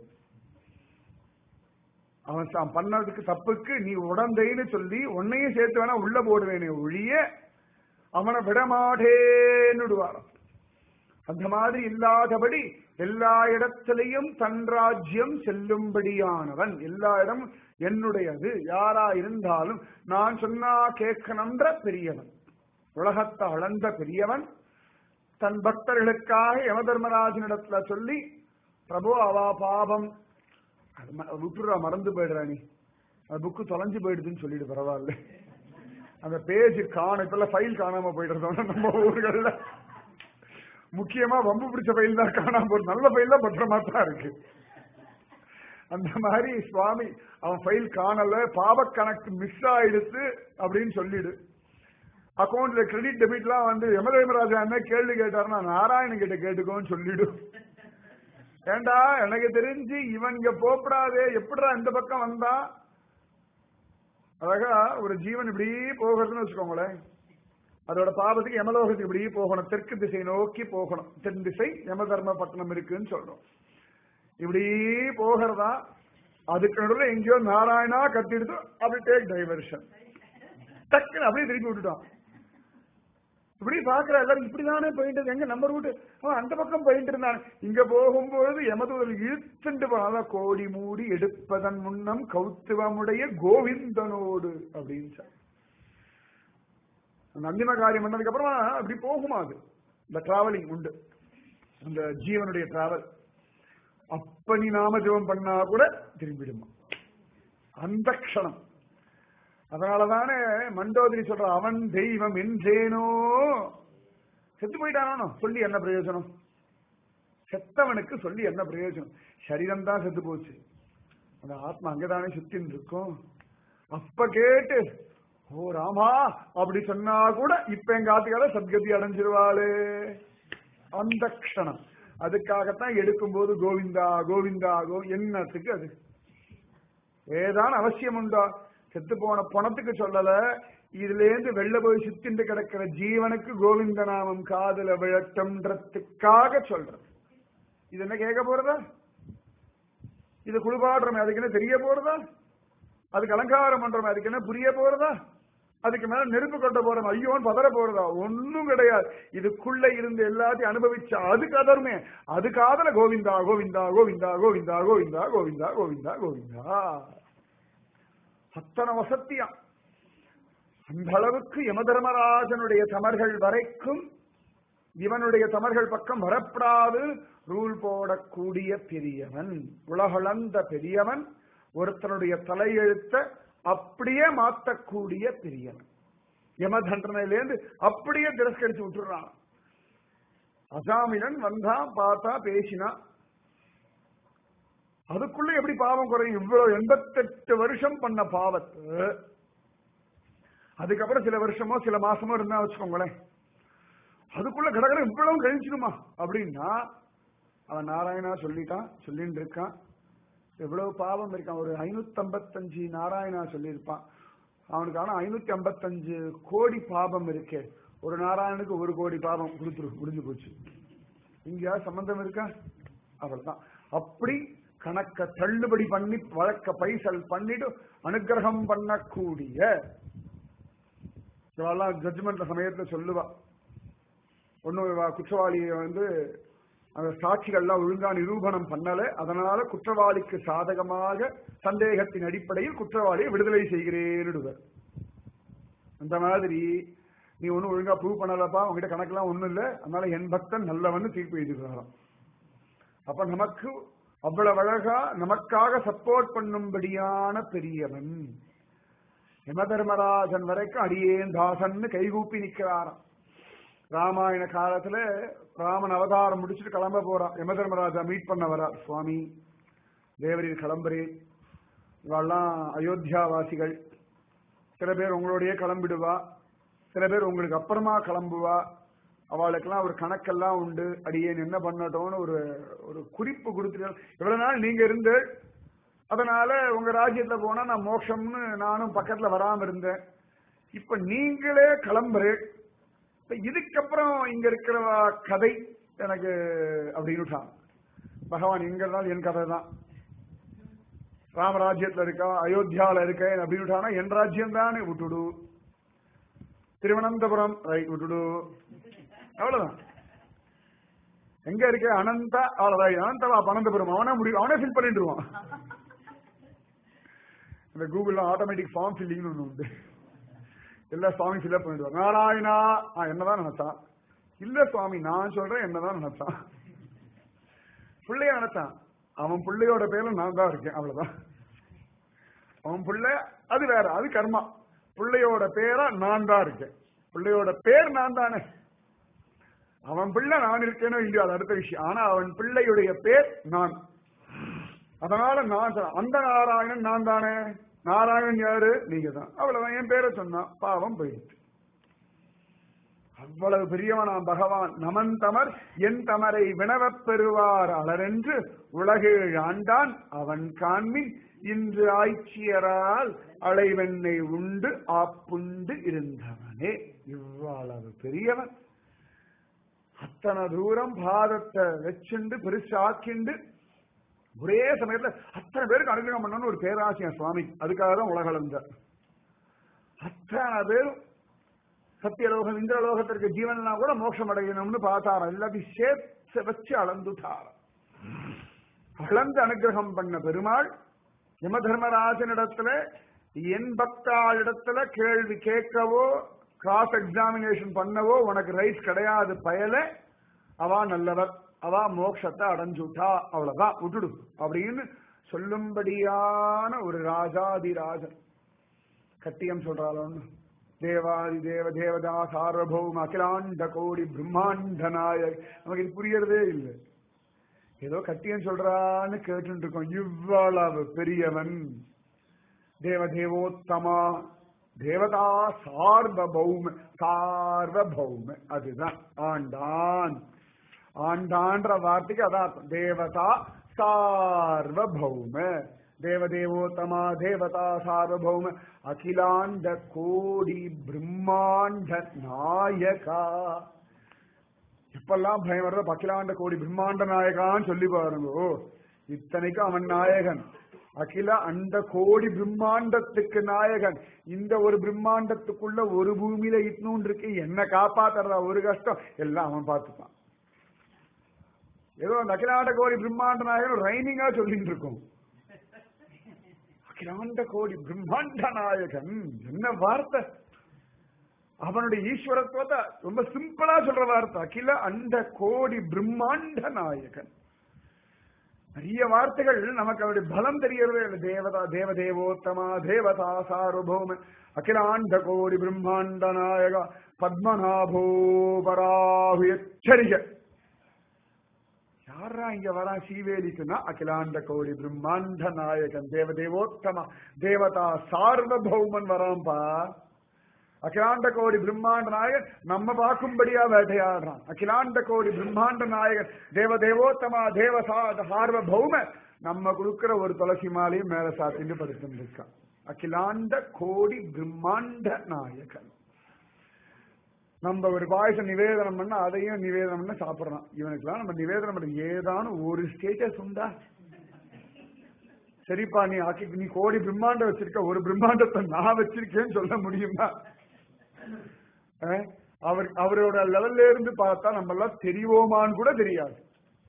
அவன் தான் பண்ணதுக்கு தப்புக்கு நீ உடந்தைன்னு சொல்லி உன்னையும் சேர்த்து வேணா உள்ள போடுவேனே ஒழிய அவனை விடமாட்டேன்னுடுவாராம் அந்த மாதிரி இல்லாதபடி எல்லா இடத்திலையும் தன் ராஜ்யம் செல்லும்படியானவன் எல்லா இடம் என்னுடையது யாரா இருந்தாலும் நான் சொன்னா கேட்கணுன்ற பெரியவன் உலகத்தை அளந்த பெரியவன் தன் பக்தர்களுக்காக யமதர்மராஜனிடத்துல சொல்லி பிரபு அவா பாபம் அது ம- விட்டுடுறா மறந்து போயிடுறா நீ அந்த புக்கு தொலைஞ்சு போயிடுதுன்னு சொல்லிடு பரவாயில்ல அந்த பேஜ் காணும் இப்பெல்லாம் ஃபைல் காணாம போயிடுறதோட நம்ம ஊர்கள்ல முக்கியமா வம்பு பிடிச்ச ஃபைல் தான் காணாம போகுது நல்ல ஃபைல் தான் பத்திரமா தான் இருக்கு அந்த மாதிரி சுவாமி அவன் ஃபைல் காணல பாவ கணக்கு மிஸ் ஆயிடுச்சு அப்படின்னு சொல்லிடு அக்கௌண்ட்ல கிரெடிட் டெபிட்லாம் வந்து யமதேமராஜா என்ன கேள்வி கேட்டாருன்னா நாராயணன் கிட்ட கேட்டுக்கோன்னு சொல்லிடு ஏண்டா எனக்கு தெரிஞ்சு இவன் இங்க போப்படாதே எப்படிடா இந்த பக்கம் வந்தா அழகா ஒரு ஜீவன் இப்படி போகிறதுன்னு வச்சுக்கோங்களேன் அதோட பாவத்துக்கு யமலோகத்துக்கு இப்படி போகணும் தெற்கு திசை நோக்கி போகணும் தென் திசை யம தர்ம பட்டணம் இருக்குன்னு சொல்றோம் இப்படி போகிறதா அதுக்கு நடுவில் எங்கேயோ நாராயணா கத்திடுது அப்படி டேக் டைவர்ஷன் டக்குன்னு அப்படியே திருப்பி விட்டுட்டான் இப்படி பாக்குற எல்லாரும் இப்படிதானே போயிட்டு எங்க நம்ம ரூட் அவன் அந்த பக்கம் போயிட்டு இருந்தான் இங்க போகும்போது எமதூதல் இழுத்துட்டு போனால கோடி மூடி எடுப்பதன் முன்னம் கௌத்துவமுடைய கோவிந்தனோடு அப்படின்னு சொன்னான். அந்த அந்திம காரியம் பண்ணதுக்கு அப்புறமா அப்படி போகுமா அது இந்த டிராவலிங் உண்டு அந்த ஜீவனுடைய டிராவல் அப்ப நீ நாம ஜெபம் பண்ணா கூட திரும்பிடுமா அந்த க்ஷணம் அதனாலதானே மண்டோதரி சொல்ற அவன் தெய்வம் என்றேனோ செத்து போயிட்டானோ சொல்லி என்ன பிரயோஜனம் செத்தவனுக்கு சொல்லி என்ன பிரயோஜனம் சரீரம் தான் செத்து போச்சு அந்த ஆத்மா அங்கதானே சுத்தின்னு இருக்கும் அப்ப கேட்டு ஓ ராமா அப்படி சொன்னா கூட இப்ப எங்க ஆத்துக்கார சத்கதி அடைஞ்சிருவாளே அந்த க்ஷணம் அதுக்காகத்தான் எடுக்கும்போது கோவிந்தா கோவிந்தா கோ என்னத்துக்கு அது ஏதான் அவசியம் உண்டா செத்து போன பணத்துக்கு சொல்லல இதுல இருந்து வெளில போய் சுத்திண்டு கிடக்கிற ஜீவனுக்கு கோவிந்த நாமம் காதுல விழட்டம்ன்றதுக்காக சொல்றது இது என்ன கேட்க போறதா இது குளிபாடுறோமே அதுக்கு என்ன தெரிய போறதா அதுக்கு அலங்காரம் பண்றோமே அதுக்கு என்ன புரிய போறதா அதுக்கு மேல நெருப்பு கொட்ட போறோம் ஐயோன்னு பதற போறதா ஒண்ணும் கிடையாது இதுக்குள்ள இருந்து எல்லாத்தையும் அனுபவிச்சா அது கதருமே அது காதல கோவிந்தா கோவிந்தா கோவிந்தா கோவிந்தா கோவிந்தா கோவிந்தா கோவிந்தா கோவிந்தா அத்தனை வசத்தியா அந்த அளவுக்கு யமதர்மராஜனுடைய தமர்கள் வரைக்கும் இவனுடைய தமர்கள் பக்கம் வரப்படாது ரூல் போடக்கூடிய பெரியவன் உலகளந்த பெரியவன் ஒருத்தனுடைய தலையெழுத்த அப்படியே மாத்தக்கூடிய பெரியவன் யம தண்டனையிலேருந்து அப்படியே திரஸ்கரிச்சு விட்டுறான் அசாமினன் வந்தான் பார்த்தா பேசினா அதுக்குள்ள எப்படி பாவம் குறையும் இவ்வளவு எண்பத்தெட்டு வருஷம் பண்ண பாவத்தை அதுக்கப்புறம் சில வருஷமோ சில மாசமோ இருந்தா வச்சுக்கோங்களேன் அதுக்குள்ள கடகட இவ்வளவு கழிச்சிடுமா அப்படின்னா அவன் நாராயணா சொல்லிட்டான் சொல்லிட்டு இருக்கான் எவ்வளவு பாவம் இருக்கான் ஒரு ஐநூத்தி ஐம்பத்தஞ்சு நாராயணா சொல்லியிருப்பான் அவனுக்கு ஆனா ஐநூத்தி ஐம்பத்தஞ்சு கோடி பாபம் இருக்கே ஒரு நாராயணனுக்கு ஒரு கோடி பாவம் கொடுத்துரு முடிஞ்சு போச்சு இங்கயா சம்பந்தம் இருக்கா அவ்வளவுதான் அப்படி கணக்க தள்ளுபடி பண்ணி வழக்க பைசல் பண்ணிட்டு அனுகிரகம் பண்ணக்கூடிய இவெல்லாம் ஜட்ஜ்மெண்ட் சமயத்துல சொல்லுவா ஒன்னும் இவ குற்றவாளியை வந்து அந்த சாட்சிகள்லாம் ஒழுங்கா நிரூபணம் பண்ணல அதனால குற்றவாளிக்கு சாதகமாக சந்தேகத்தின் அடிப்படையில் குற்றவாளியை விடுதலை செய்கிறேன்னுடுவர் அந்த மாதிரி நீ ஒன்னும் ஒழுங்கா ப்ரூவ் பண்ணலப்பா உங்ககிட்ட கணக்கெல்லாம் ஒண்ணும் இல்ல அதனால என் பக்தன் நல்லவன்னு தீர்ப்பு எழுதிக்கிறாராம் அப்ப நமக்கு அவ்வளவு அழகா நமக்காக சப்போர்ட் பண்ணும்படியான பெரியவன் யமதர்மராஜன் வரைக்கும் அடியேன் தாசன்னு கைகூப்பி நிக்கிறாராம் ராமாயண காலத்துல ராமன் அவதாரம் முடிச்சுட்டு கிளம்ப போறான் யமதர்மராஜா மீட் பண்ண வரா சுவாமி தேவரீர் கிளம்புறேன் இவெல்லாம் அயோத்தியாவாசிகள் சில பேர் உங்களோடயே கிளம்பிடுவா சில பேர் உங்களுக்கு அப்புறமா கிளம்புவா அவளுக்கெல்லாம் ஒரு கணக்கெல்லாம் உண்டு அடியேன் என்ன பண்ணட்டோம்னு ஒரு ஒரு குறிப்பு கொடுத்துட்டு இவ்வளவு நாள் நீங்க இருந்து அதனால உங்க ராஜ்யத்துல போனா நான் மோட்சம்னு நானும் பக்கத்துல வராம இருந்தேன் இப்ப நீங்களே கிளம்புறேன் இப்ப இதுக்கப்புறம் இங்க இருக்கிற கதை எனக்கு அப்படின்னுட்டான் பகவான் எங்க இருந்தாலும் என் கதை தான் ராமராஜ்யத்துல இருக்கா அயோத்தியால இருக்கேன் அப்படின்னுட்டானா என் ராஜ்யம் தானே விட்டுடு திருவனந்தபுரம் ரைட் விட்டுடு அவ்வளவுதான் எங்க இருக்க அனந்தா அவ்வளவுதான் அனந்தவா அனந்தபுரம் அவனா முடியும் அவனே ஃபில் பண்ணிட்டுருவான் இந்த கூகுள்ல ஆட்டோமேட்டிக் ஃபார்ம் ஃபில்லிங்னு ஒண்ணு உண்டு எல்லா சுவாமி ஃபில்அப் பண்ணிடுவாங்க நாராயணா ஆ, என்னதான் நினைச்சான் இல்ல சுவாமி நான் சொல்றேன் என்னதான் நினைச்சான் பிள்ளைய நினைச்சான் அவன் பிள்ளையோட பேர்ல நான் தான் இருக்கேன் அவ்வளவுதான் அவன் பிள்ளை அது வேற அது கர்மா பிள்ளையோட பேரா நான் தான் இருக்கேன் பிள்ளையோட பேர் நான் தானே அவன் பிள்ளை நான் இருக்கேனோ இல்லையோ அது அடுத்த விஷயம் ஆனா அவன் பிள்ளையுடைய பேர் நான் அதனால நான் சொல்றேன், அந்த நாராயணன் நான் தானே நாராயணன் யாரு நீங்க தான் அவ்வளவுதான் என் பேரை சொன்னான் பாவம் போயிடுச்சு அவ்வளவு பெரியவனாம் பகவான் நமன் தமர் என் தமரை வினவப் பெறுவார் அலரென்று உலகேழ் ஆண்டான் அவன் காண்மின் இன்று ஆய்ச்சியரால் அலைவெண்ணை உண்டு ஆப்புண்டு இருந்தவனே இவ்வளவு பெரியவன் அத்தனை தூரம் பாதத்தை வச்சுண்டு பெருசாக்கிண்டு ஒரே சமயத்துல அத்தனை பேருக்கு அனுகிரகம் பண்ணணும்னு ஒரு பேராசியம் சுவாமி அதுக்காக தான் உலகளந்த அத்தனை பேரும் சத்தியலோகம் இந்திரலோகத்திற்கு ஜீவனா கூட மோட்சம் அடையணும்னு பார்த்தாராம் எல்லாத்தையும் சேர்த்து வச்சு அளந்துட்டாராம் அளந்து அனுகிரகம் பண்ண பெருமாள் யம தர்மராஜனிடத்துல என் பக்தாளிடத்துல கேள்வி கேட்கவோ கிராஸ் எக்ஸாமினேஷன் பண்ணவோ உனக்கு ரைட் கிடையாது பயல அவா நல்லவர் அவா மோட்சத்தை அடைஞ்சுட்டா அவ்வளவுதான் விட்டுடு அப்படின்னு சொல்லும்படியான ஒரு ராஜாதிராஜன் கட்டியம் சொல்றாளோன்னு தேவாதி தேவ தேவதா சார்வபௌம அகிலாண்ட கோடி பிரம்மாண்ட நாயக் நமக்கு இது புரியறதே இல்லை ஏதோ கட்டியம் சொல்றான்னு கேட்டு இருக்கோம் இவ்வளவு பெரியவன் தேவ தேவோத்தமா தேவதா சார்வபௌம சார்வபௌம அதுதான் ஆண்டான் ஆண்டான்ற வார்த்தைக்கு அதான் அர்த்தம். தேவதா சார்வபௌம தேவதேவோத்தமா தேவதா சார்வபௌம அகிலாண்ட கோடி பிரம்மாண்ட நாயகா இப்பெல்லாம் பயம் வர்றது அகிலாண்ட கோடி பிரம்மாண்ட நாயகான்னு சொல்லி பாருங்க ஓ, இத்தனைக்கும் அவன் நாயகன் அகில அண்ட கோடி பிரம்மாண்டத்துக்கு நாயகன் இந்த ஒரு பிரம்மாண்டத்துக்குள்ள ஒரு பூமியில இட்னூன் இருக்கு என்ன காப்பாத்துறதா ஒரு கஷ்டம் எல்லாம் அவன் பார்த்துப்பான் ஏதோ அந்த அகிலாண்ட கோடி பிரம்மாண்ட நாயகன் ரைமிங்கா சொல்லிட்டு இருக்கோம் அகிலாண்ட கோடி பிரம்மாண்ட நாயகன் என்ன வார்த்தை அவனுடைய ஈஸ்வரத்துவத்தை ரொம்ப சிம்பிளா சொல்ற வார்த்தை அகில அண்ட கோடி பிரம்மாண்ட நாயகன் நிறைய வார்த்தைகள் நமக்கு அவருடைய பலம் தெரியறதே இல்லை தேவதா தேவ தேவோத்தமா தேவதா சார்வபௌம அகிலாண்ட கோடி பிரம்மாண்ட நாயக பத்மநாபோ பராகு எச்சரிக்கை யாரா இங்க வரா சீவேலிக்குன்னா அகிலாண்ட கோடி பிரம்மாண்ட நாயகன் தேவ தேவோத்தமா தேவதா சார்வபௌமன் வராம்பா அகிலாண்ட கோடி பிரம்மாண்ட நாயகன் நம்ம பார்க்கும்படியா வேட்டையாடுறான் அகிலாண்ட கோடி பிரம்மாண்ட நாயகன் தேவ தேவோத்தமா தேவ சா- சார்வபௌம நம்ம கொடுக்கிற ஒரு துளசி மாலையும் மேல சாத்திட்டு படுத்துட்டு இருக்கான் அகிலாண்ட கோடி பிரம்மாண்ட நாயகன் நம்ம ஒரு பாயசம் நிவேதனம் பண்ணா அதையும் நிவேதனம் பண்ண சாப்பிடறான் இவனுக்குலாம் நம்ம நிவேதனம் பண்ண ஏதான ஒரு ஸ்டேட்டஸ் உண்டா சரிப்பா நீ ஆக்கி நீ கோடி பிரம்மாண்டம் வச்சிருக்க ஒரு பிரம்மாண்டத்தை நான் வச்சிருக்கேன்னு சொல்ல முடியுமா அஹ்? அவர் அவரோட லெவல்ல இருந்து பார்த்தா நம்ம எல்லாம் தெரிவோமான்னு கூட தெரியாது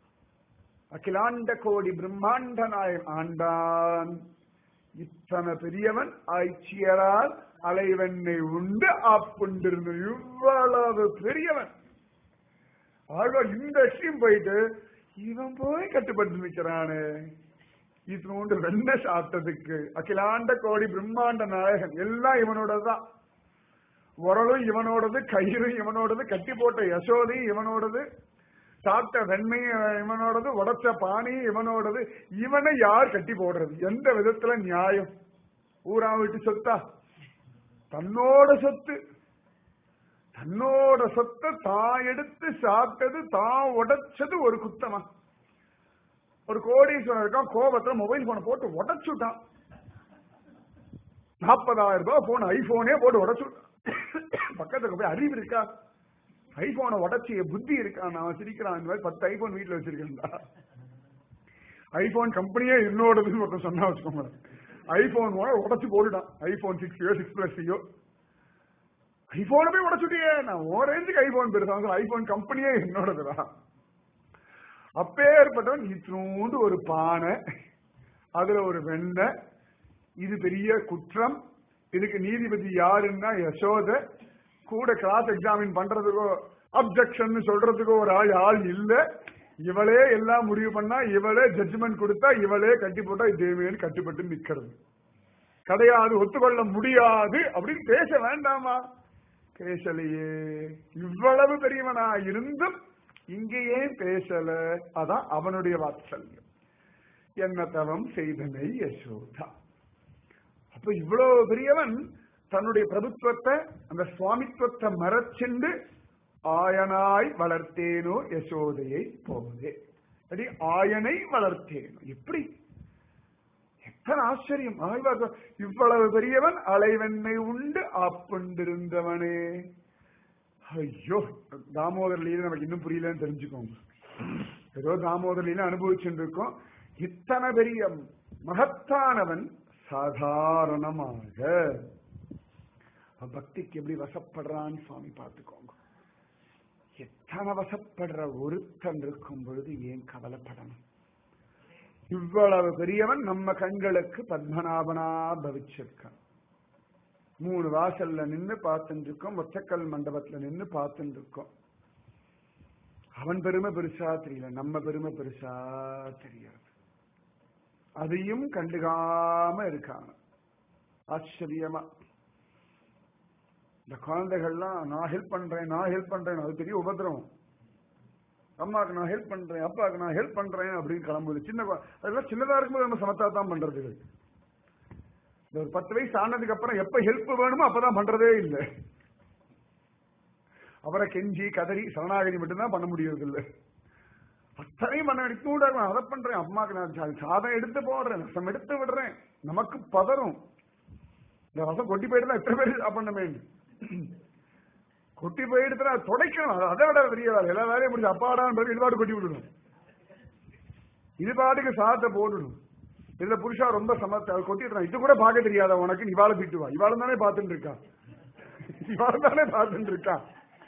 அகிலாண்ட கோடி பிரம்மாண்ட நாயன் ஆண்டான் இத்தனை பெரியவன் ஆய்ச்சியரால் அலைவெண்ணை உண்டு ஆப்புண்டிருந்த இவ்வளவு பெரியவன் ஆழ்வார் இந்த எக்ஸ்ட்ரீம் போயிட்டு இவன் போய் கட்டுப்பட்டு நிக்கிறானே இத்தனோண்டு வெண்ண சாப்பிட்டதுக்கு அகிலாண்ட கோடி பிரம்மாண்ட நாயகன் எல்லாம் இவனோடதான் உரலும் இவனோடது கயிறு இவனோடது கட்டி போட்ட யசோதி இவனோடது சாப்பிட்ட வெண்மை இவனோடது உடைச்ச பானி இவனோடது இவனை யார் கட்டி போடுறது எந்த விதத்துல நியாயம் ஊரா வீட்டு சொத்தா தன்னோட சொத்து தன்னோட சொத்தை தான் எடுத்து சாப்பிட்டது தான் உடைச்சது ஒரு குத்தமா ஒரு கோடீஸ்வரன் இருக்கான் கோபத்துல மொபைல் போனை போட்டு உடைச்சுட்டான் நாற்பதாயிரம் ரூபாய் போன் ஐபோனே போட்டு உடைச்சுட்டான் பக்கத்துக்கு போய் அறிவு இருக்கா ஐபோனை உடச்சிய புத்தி இருக்கா நான் சிரிக்கிறான் இந்த மாதிரி பத்து ஐபோன் வீட்டுல வச்சிருக்கேன்டா ஐபோன் கம்பெனியே என்னோடதுன்னு ஒருத்தன் சொன்னா வச்சுக்கோங்க ஐபோன் உடச்சு போட்டுட்டான் ஐபோன் சிக்ஸ்யோ சிக்ஸ் பிளஸ்யோ ஐபோனை போய் உடச்சுட்டியே நான் ஓ ரேஞ்சுக்கு ஐபோன் பெருசாங்க ஐபோன் கம்பெனியே என்னோடதுதான் அப்பேற்பட்டவன் இத்தினூண்டு ஒரு பானை அதுல ஒரு வெண்ணெய் இது பெரிய குற்றம் இதுக்கு நீதிபதி யாருன்னா யசோத கூட கிளாஸ் எக்ஸாமின் பண்றதுக்கோ அப்செக்ஷன் சொல்றதுக்கோ ஒரு ஆள் ஆள் இல்ல இவளே எல்லாம் முடிவு பண்ணா இவளே ஜட்ஜ்மெண்ட் கொடுத்தா இவளே கட்டி போட்டா இதேமேனு கட்டுப்பட்டு நிக்கிறது கிடையாது ஒத்துக்கொள்ள முடியாது அப்படின்னு பேச வேண்டாமா பேசலையே இவ்வளவு பெரியவனா இருந்தும் இங்கேயே பேசல அதான் அவனுடைய வாத்சல்யம் என்ன தவம் செய்தனை யசோதா அப்ப இவ்வளவு பெரியவன் தன்னுடைய பிரபுத்துவத்தை அந்த சுவாமித்துவத்தை மறைச்சிண்டு ஆயனாய் வளர்த்தேனோ யசோதையை போதே அப்படி ஆயனை வளர்த்தேனோ எப்படி எத்தனை ஆச்சரியம் ஆழ்வார் இவ்வளவு பெரியவன் அலைவெண்ணை உண்டு ஆப்புண்டிருந்தவனே ஐயோ தாமோதர் லீலை நமக்கு இன்னும் புரியலன்னு தெரிஞ்சுக்கோங்க ஏதோ தாமோதர் லீலை அனுபவிச்சுட்டு இருக்கோம் இத்தனை பெரிய மகத்தானவன் சாதாரணமாக பக்திக்கு எப்படி வசப்படுறான்னு சுவாமி பார்த்துக்கோங்க எத்தனை வசப்படுற ஒருத்தன் இருக்கும் பொழுது ஏன் கவலைப்படணும் இவ்வளவு பெரியவன் நம்ம கண்களுக்கு பத்மநாபனா பவிச்சிருக்கான் மூணு வாசல்ல நின்னு பார்த்துட்டு இருக்கோம் ஒற்றக்கல் மண்டபத்துல நின்னு பார்த்துட்டு இருக்கோம் அவன் பெருமை பெருசா தெரியல நம்ம பெருமை பெருசா தெரியாது அதையும் கண்டுகாம இருக்காங்க ஆச்சரியமா இந்த குழந்தைகள்லாம் நான் ஹெல்ப் பண்றேன் நான் ஹெல்ப் பண்றேன் அது பெரிய உபதிரவம் அம்மாவுக்கு நான் ஹெல்ப் பண்றேன் அப்பாவுக்கு நான் ஹெல்ப் பண்றேன் அப்படின்னு கிளம்புது சின்ன குழ- அதெல்லாம் சின்னதா இருக்கும்போது நம்ம சமத்தா தான் பண்றது இந்த ஒரு பத்து வயசு ஆனதுக்கு அப்புறம் எப்ப ஹெல்ப் வேணுமோ அப்பதான் பண்றதே இல்லை அவரை கெஞ்சி கதறி சரணாகதி மட்டும்தான் பண்ண முடியறது இல்லை அத்தனையும் பண்ண எடுத்து நான் அதை பண்றேன் அம்மாக்கு நான் சா- சாதம் எடுத்து போடுறேன் ரசம் எடுத்து விடுறேன் நமக்கு பதறும் இந்த ரசம் கொட்டி போயிட்டு எத்தனை பேர் சாப்பிடணுமே கொட்டி போயிடுத்துனா துடைக்கணும் அது அதை விட பெரிய வேலை எல்லா வேலையும் முடிச்சு அப்பாடான்னு பிறகு இது பாட்டு கொட்டி விடணும் இது பாட்டுக்கு சாதத்தை போடணும் இதுல புருஷா ரொம்ப சமத்த அது கொட்டிடுறான் இது கூட பார்க்க தெரியாத உனக்கு இவாள திட்டுவா இவாளும் தானே பார்த்துட்டு இருக்கா இவாளும் தானே பார்த்துட்டு இருக்கா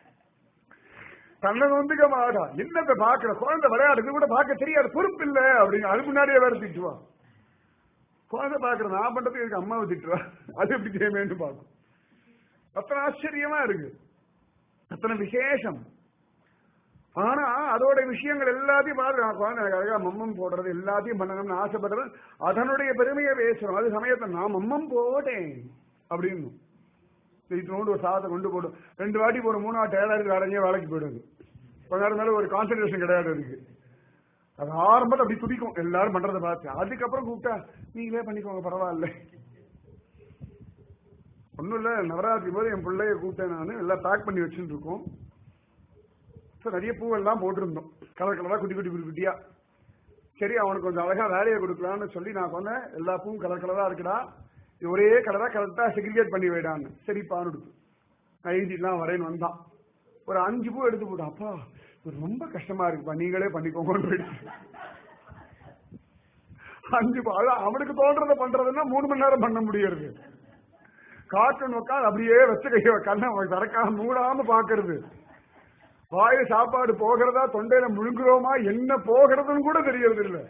தன்னை வந்துக்க மாட்டா என்னத்தை பாக்குற குழந்தை விளையாடுறது கூட பார்க்க தெரியாது பொறுப்பு இல்ல அப்படின்னு அது முன்னாடியே வேற திட்டுவா குழந்தை பாக்குற நான் பண்றதுக்கு இருக்கு அம்மாவை திட்டுவா அது எப்படி தேவைன்னு பார்க்கும் அத்தனை ஆச்சரியமா இருக்கு அத்தனை விசேஷம் ஆனா அதோட விஷயங்கள் எல்லாத்தையும் பார்த்து நான் குழந்தை எனக்கு அழகா மம்மம் போடுறது எல்லாத்தையும் பண்ணணும்னு ஆசைப்படுறது அதனுடைய பெருமையை பேசுறோம் அது சமயத்தை நான் மம்மம் போட்டேன் அப்படின்னு இத்தனோடு ஒரு சாதத்தை கொண்டு போடும் ரெண்டு வாட்டி போடும் மூணாவது டயர்டாக வேலையே வேலைக்கு போயிடுது கொஞ்ச நேரம் மேல ஒரு கான்சன்ட்ரேஷன் கிடையாது அதுக்கு அது ஆரம்பத்தில் அப்படி துடிக்கும் எல்லாரும் பண்றதை பார்த்து அதுக்கப்புறம் கூப்பிட்டா நீங்களே பண்ணிக்கோங்க பரவாயில்ல ஒன்றும் இல்லை நவராத்திரி போது என் பிள்ளைய கூப்பிட்டேன் நான் எல்லாம் பேக் பண்ணி வச்சுட்டு இருக்கோம் So, நிறைய பூவெல்லாம் போட்டிருந்தோம் கலர் கலரா குட்டி குட்டி குட்டி குட்டியா சரி அவனுக்கு கொஞ்சம் அழகா வேலையை கொடுக்கலாம்னு சொல்லி நான் சொன்னேன் எல்லா பூவும் கலர் கலரா இருக்குடா இது ஒரே கலரா கரெக்டா செக்ரிகேட் பண்ணி வைடான்னு சரிப்பான்னு கொடுத்து நான் எழுதிலாம் வரேன்னு வந்தான் ஒரு அஞ்சு பூ எடுத்து போட்டு அப்பா இது ரொம்ப கஷ்டமா இருக்குப்பா நீங்களே பண்ணிக்கோங்கன்னு போயிடுச்சு அஞ்சு பூ அதான் அவனுக்கு தோன்றத பண்றதுன்னா மூணு மணி நேரம் பண்ண முடியாது கார்ட்டூன் உட்காந்து அப்படியே வச்ச கைய கண்ணை திறக்காம மூடாம பாக்குறது வாயில சாப்பாடு போகிறதா தொண்டையில முழுங்குறோமா என்ன போகிறதுன்னு கூட தெரியறது இல்ல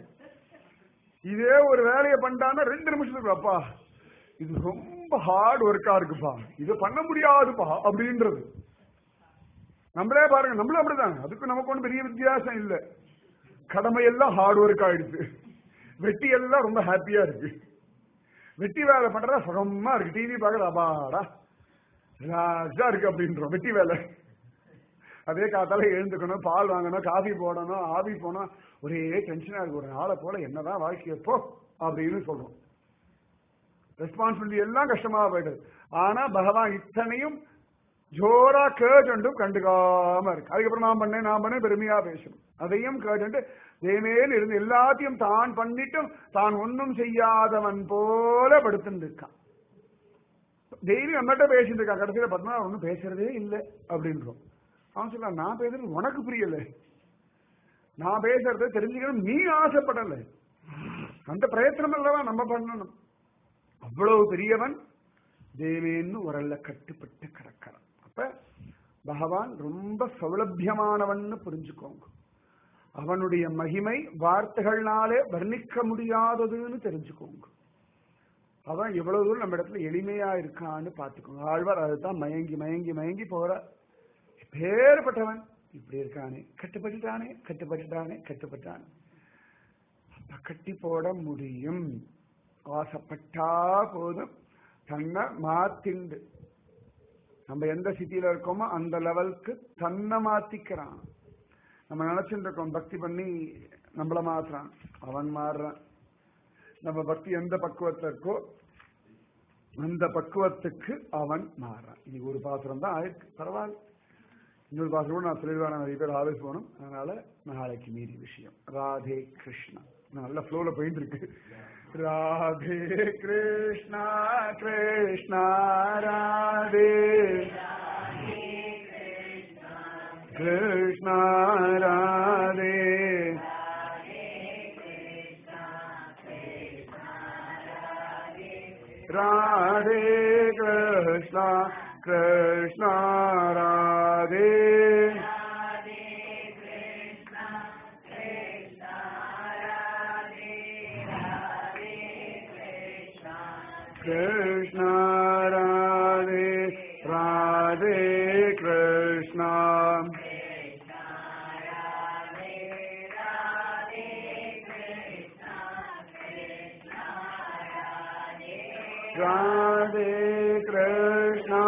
இதே ஒரு வேலையை பண்ணிட்டான்னா ரெண்டு நிமிஷத்துக்கு அப்பா இது ரொம்ப ஹார்ட் ஒர்க்கா இருக்குப்பா இது பண்ண முடியாதுப்பா அப்படின்றது நம்மளே பாருங்க நம்மளும் அப்படிதான் அதுக்கு நமக்கு ஒன்றும் பெரிய வித்தியாசம் இல்ல கடமை எல்லாம் ஹார்ட் ஒர்க் ஆயிடுச்சு வெட்டி எல்லாம் ரொம்ப ஹாப்பியா இருக்கு வெட்டி வேலை பண்றதா சுகமா இருக்கு டிவி பார்க்கறது அபாடா ரிலாக்ஸா இருக்கு அப்படின்றோம் வெட்டி வேலை அதே காத்தால எழுந்துக்கணும் பால் வாங்கணும் காஃபி போடணும் ஆவி போனோம் ஒரே டென்ஷனா இருக்கு ஒரு நாளை போல என்னதான் வாழ்க்கை எப்போ அப்படின்னு சொல்றோம் ரெஸ்பான்சிபிலிட்டி எல்லாம் கஷ்டமா போயிடுது ஆனா பகவான் இத்தனையும் ஜோரா கேட்டுண்டும் கண்டுக்காம இருக்கு அதுக்கப்புறம் நான் பண்ணேன் நான் பண்ணேன் பெருமையா பேசணும் அதையும் கேட்டு தேமேல் இருந்து எல்லாத்தையும் தான் பண்ணிட்டும் தான் ஒன்னும் செய்யாதவன் போல படுத்துட்டு இருக்கான் டெய்லி நம்மகிட்ட பேசிட்டு இருக்கான் கடைசியில பத்மா ஒன்னும் பேசுறதே இல்லை அப்படின்றோம் அவன் சொல்ல நான் பேசுறது உனக்கு புரியல நான் பேசுறத தெரிஞ்சுக்கணும் நீ ஆசைப்படல அந்த பிரயத்தனம் அல்லவா நம்ம பண்ணணும் அவ்வளவு பெரியவன் தேவேன்னு உரல்ல கட்டுப்பட்டு கிடக்கிறான் அப்ப பகவான் ரொம்ப சௌலபியமானவன்னு புரிஞ்சுக்கோங்க அவனுடைய மகிமை வார்த்தைகள்னாலே வர்ணிக்க முடியாததுன்னு தெரிஞ்சுக்கோங்க அவன் எவ்வளவு தூரம் நம்ம இடத்துல எளிமையா இருக்கான்னு பார்த்துக்கோங்க ஆழ்வார் அதுதான் மயங்கி மயங்கி மயங்கி போற பேர்பட்டவன் இப்படி இருக்கானே கட்டுப்பட்டுட்டானே கட்டுப்பட்டுட்டானே கட்டுப்பட்டானே அப்ப கட்டி போட முடியும் ஆசைப்பட்டா போதும் தன்னை மாத்திண்டு நம்ம எந்த சிட்டியில இருக்கோமோ அந்த லெவலுக்கு தன்னை மாத்திக்கிறான் நம்ம நினைச்சுட்டு இருக்கோம் பக்தி பண்ணி நம்மள மாத்துறான் அவன் மாறுறான் நம்ம பக்தி எந்த பக்குவத்துல இருக்கோ அந்த பக்குவத்துக்கு அவன் மாறுறான் இன்னைக்கு ஒரு பாத்திரம் தான் ஆயிருக்கு பரவாயில்ல இன்னொரு பாத்திரம் கூட நான் சொல்லிடுவேன் நிறைய பேர் ஆவேஸ் போகணும் அதனால நாளைக்கு மீறி விஷயம் ராதே கிருஷ்ணா நல்ல ஃப்ளோல போயிட்டு இருக்கு ராதே கிருஷ்ணா கிருஷ்ணா ராதே கிருஷ்ணா ராதே ராதே கிருஷ்ணா கிருஷ்ணா ராதே கிருஷ்ணா ராதே ராதே கிருஷ்ணா ராதே கிருஷ்ணா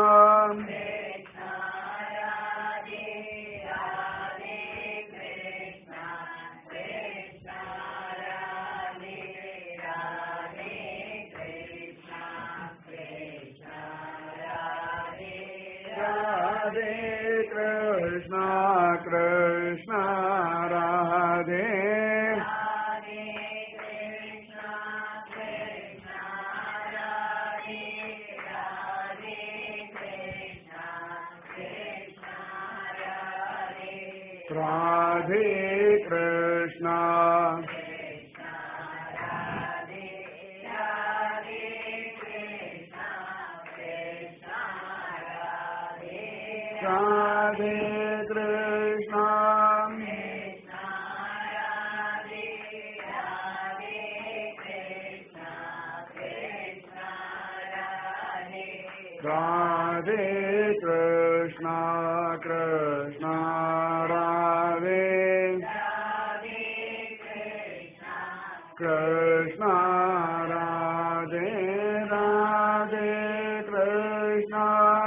ராதே கிருஷ்ணா கிருஷ்ணா ராதே ராதே கிருஷ்ணா ராதே கிருஷ்ணா ராதே கிருஷ்ணா கிருஷ்ணா ராதே கிருஷ்ணா ராதே ராதே கிருஷ்ணா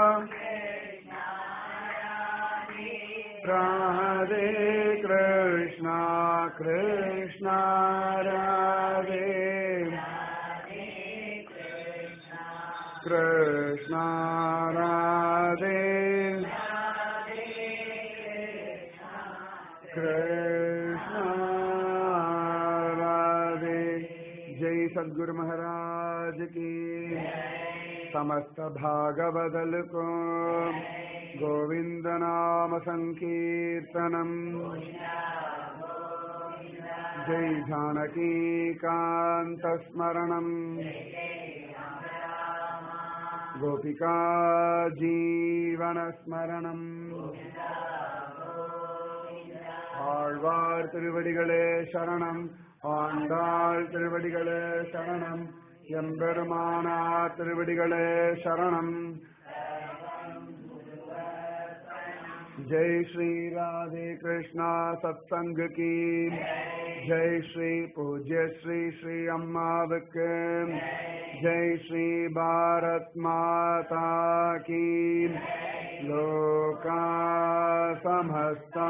ராதே கிருஷ்ணா கிருஷ்ணா ராதே கிருஷ்ணா ராதே கிருஷ்ணா ராதே ஜெய் சத்குரு महाराज की समस्त भागवदल को गोविंद नाम संकीर्तनम जय जानकी कांत स्मरणम गोपिका जीवन स्मरणम ஆழ்வார் திருவடிகளே சரணம் ஆண்டாள் திருவடிகளே சரணம் எம்பெருமானார் திருவடிகளே சரணம் जय श्री राधे कृष्णा सत्संग की जय श्री पूज्य श्री श्री अम्मा विके जय श्री भारत माता की लोका समस्ता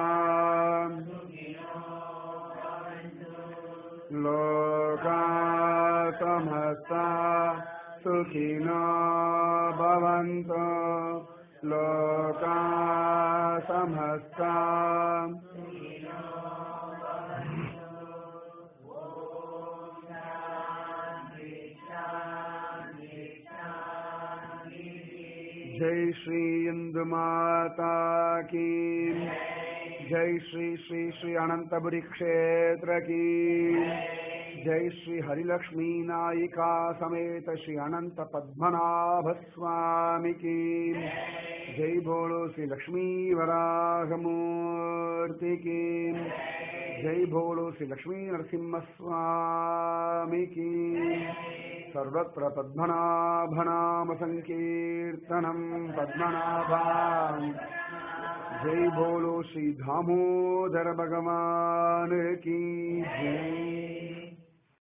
लोका समस्ता सुखिनो भवन्तु लोका समस्ता जय श्री इंदु माता की जय श्री श्री श्री अनंतपुरी क्षेत्र की जय श्री हरिलक्ष्मी नायिका समेत श्री अनंत पद्मनाभ स्वामी की जय बोलो श्री लक्ष्मी वराह मूर्ति की जय बोलो श्री लक्ष्मी नरसिंह स्वामी की सर्वत्र पद्मनाभनाम संकीर्तनम पद्मनाभा जय बोलो श्री दामोदर भगवान की जय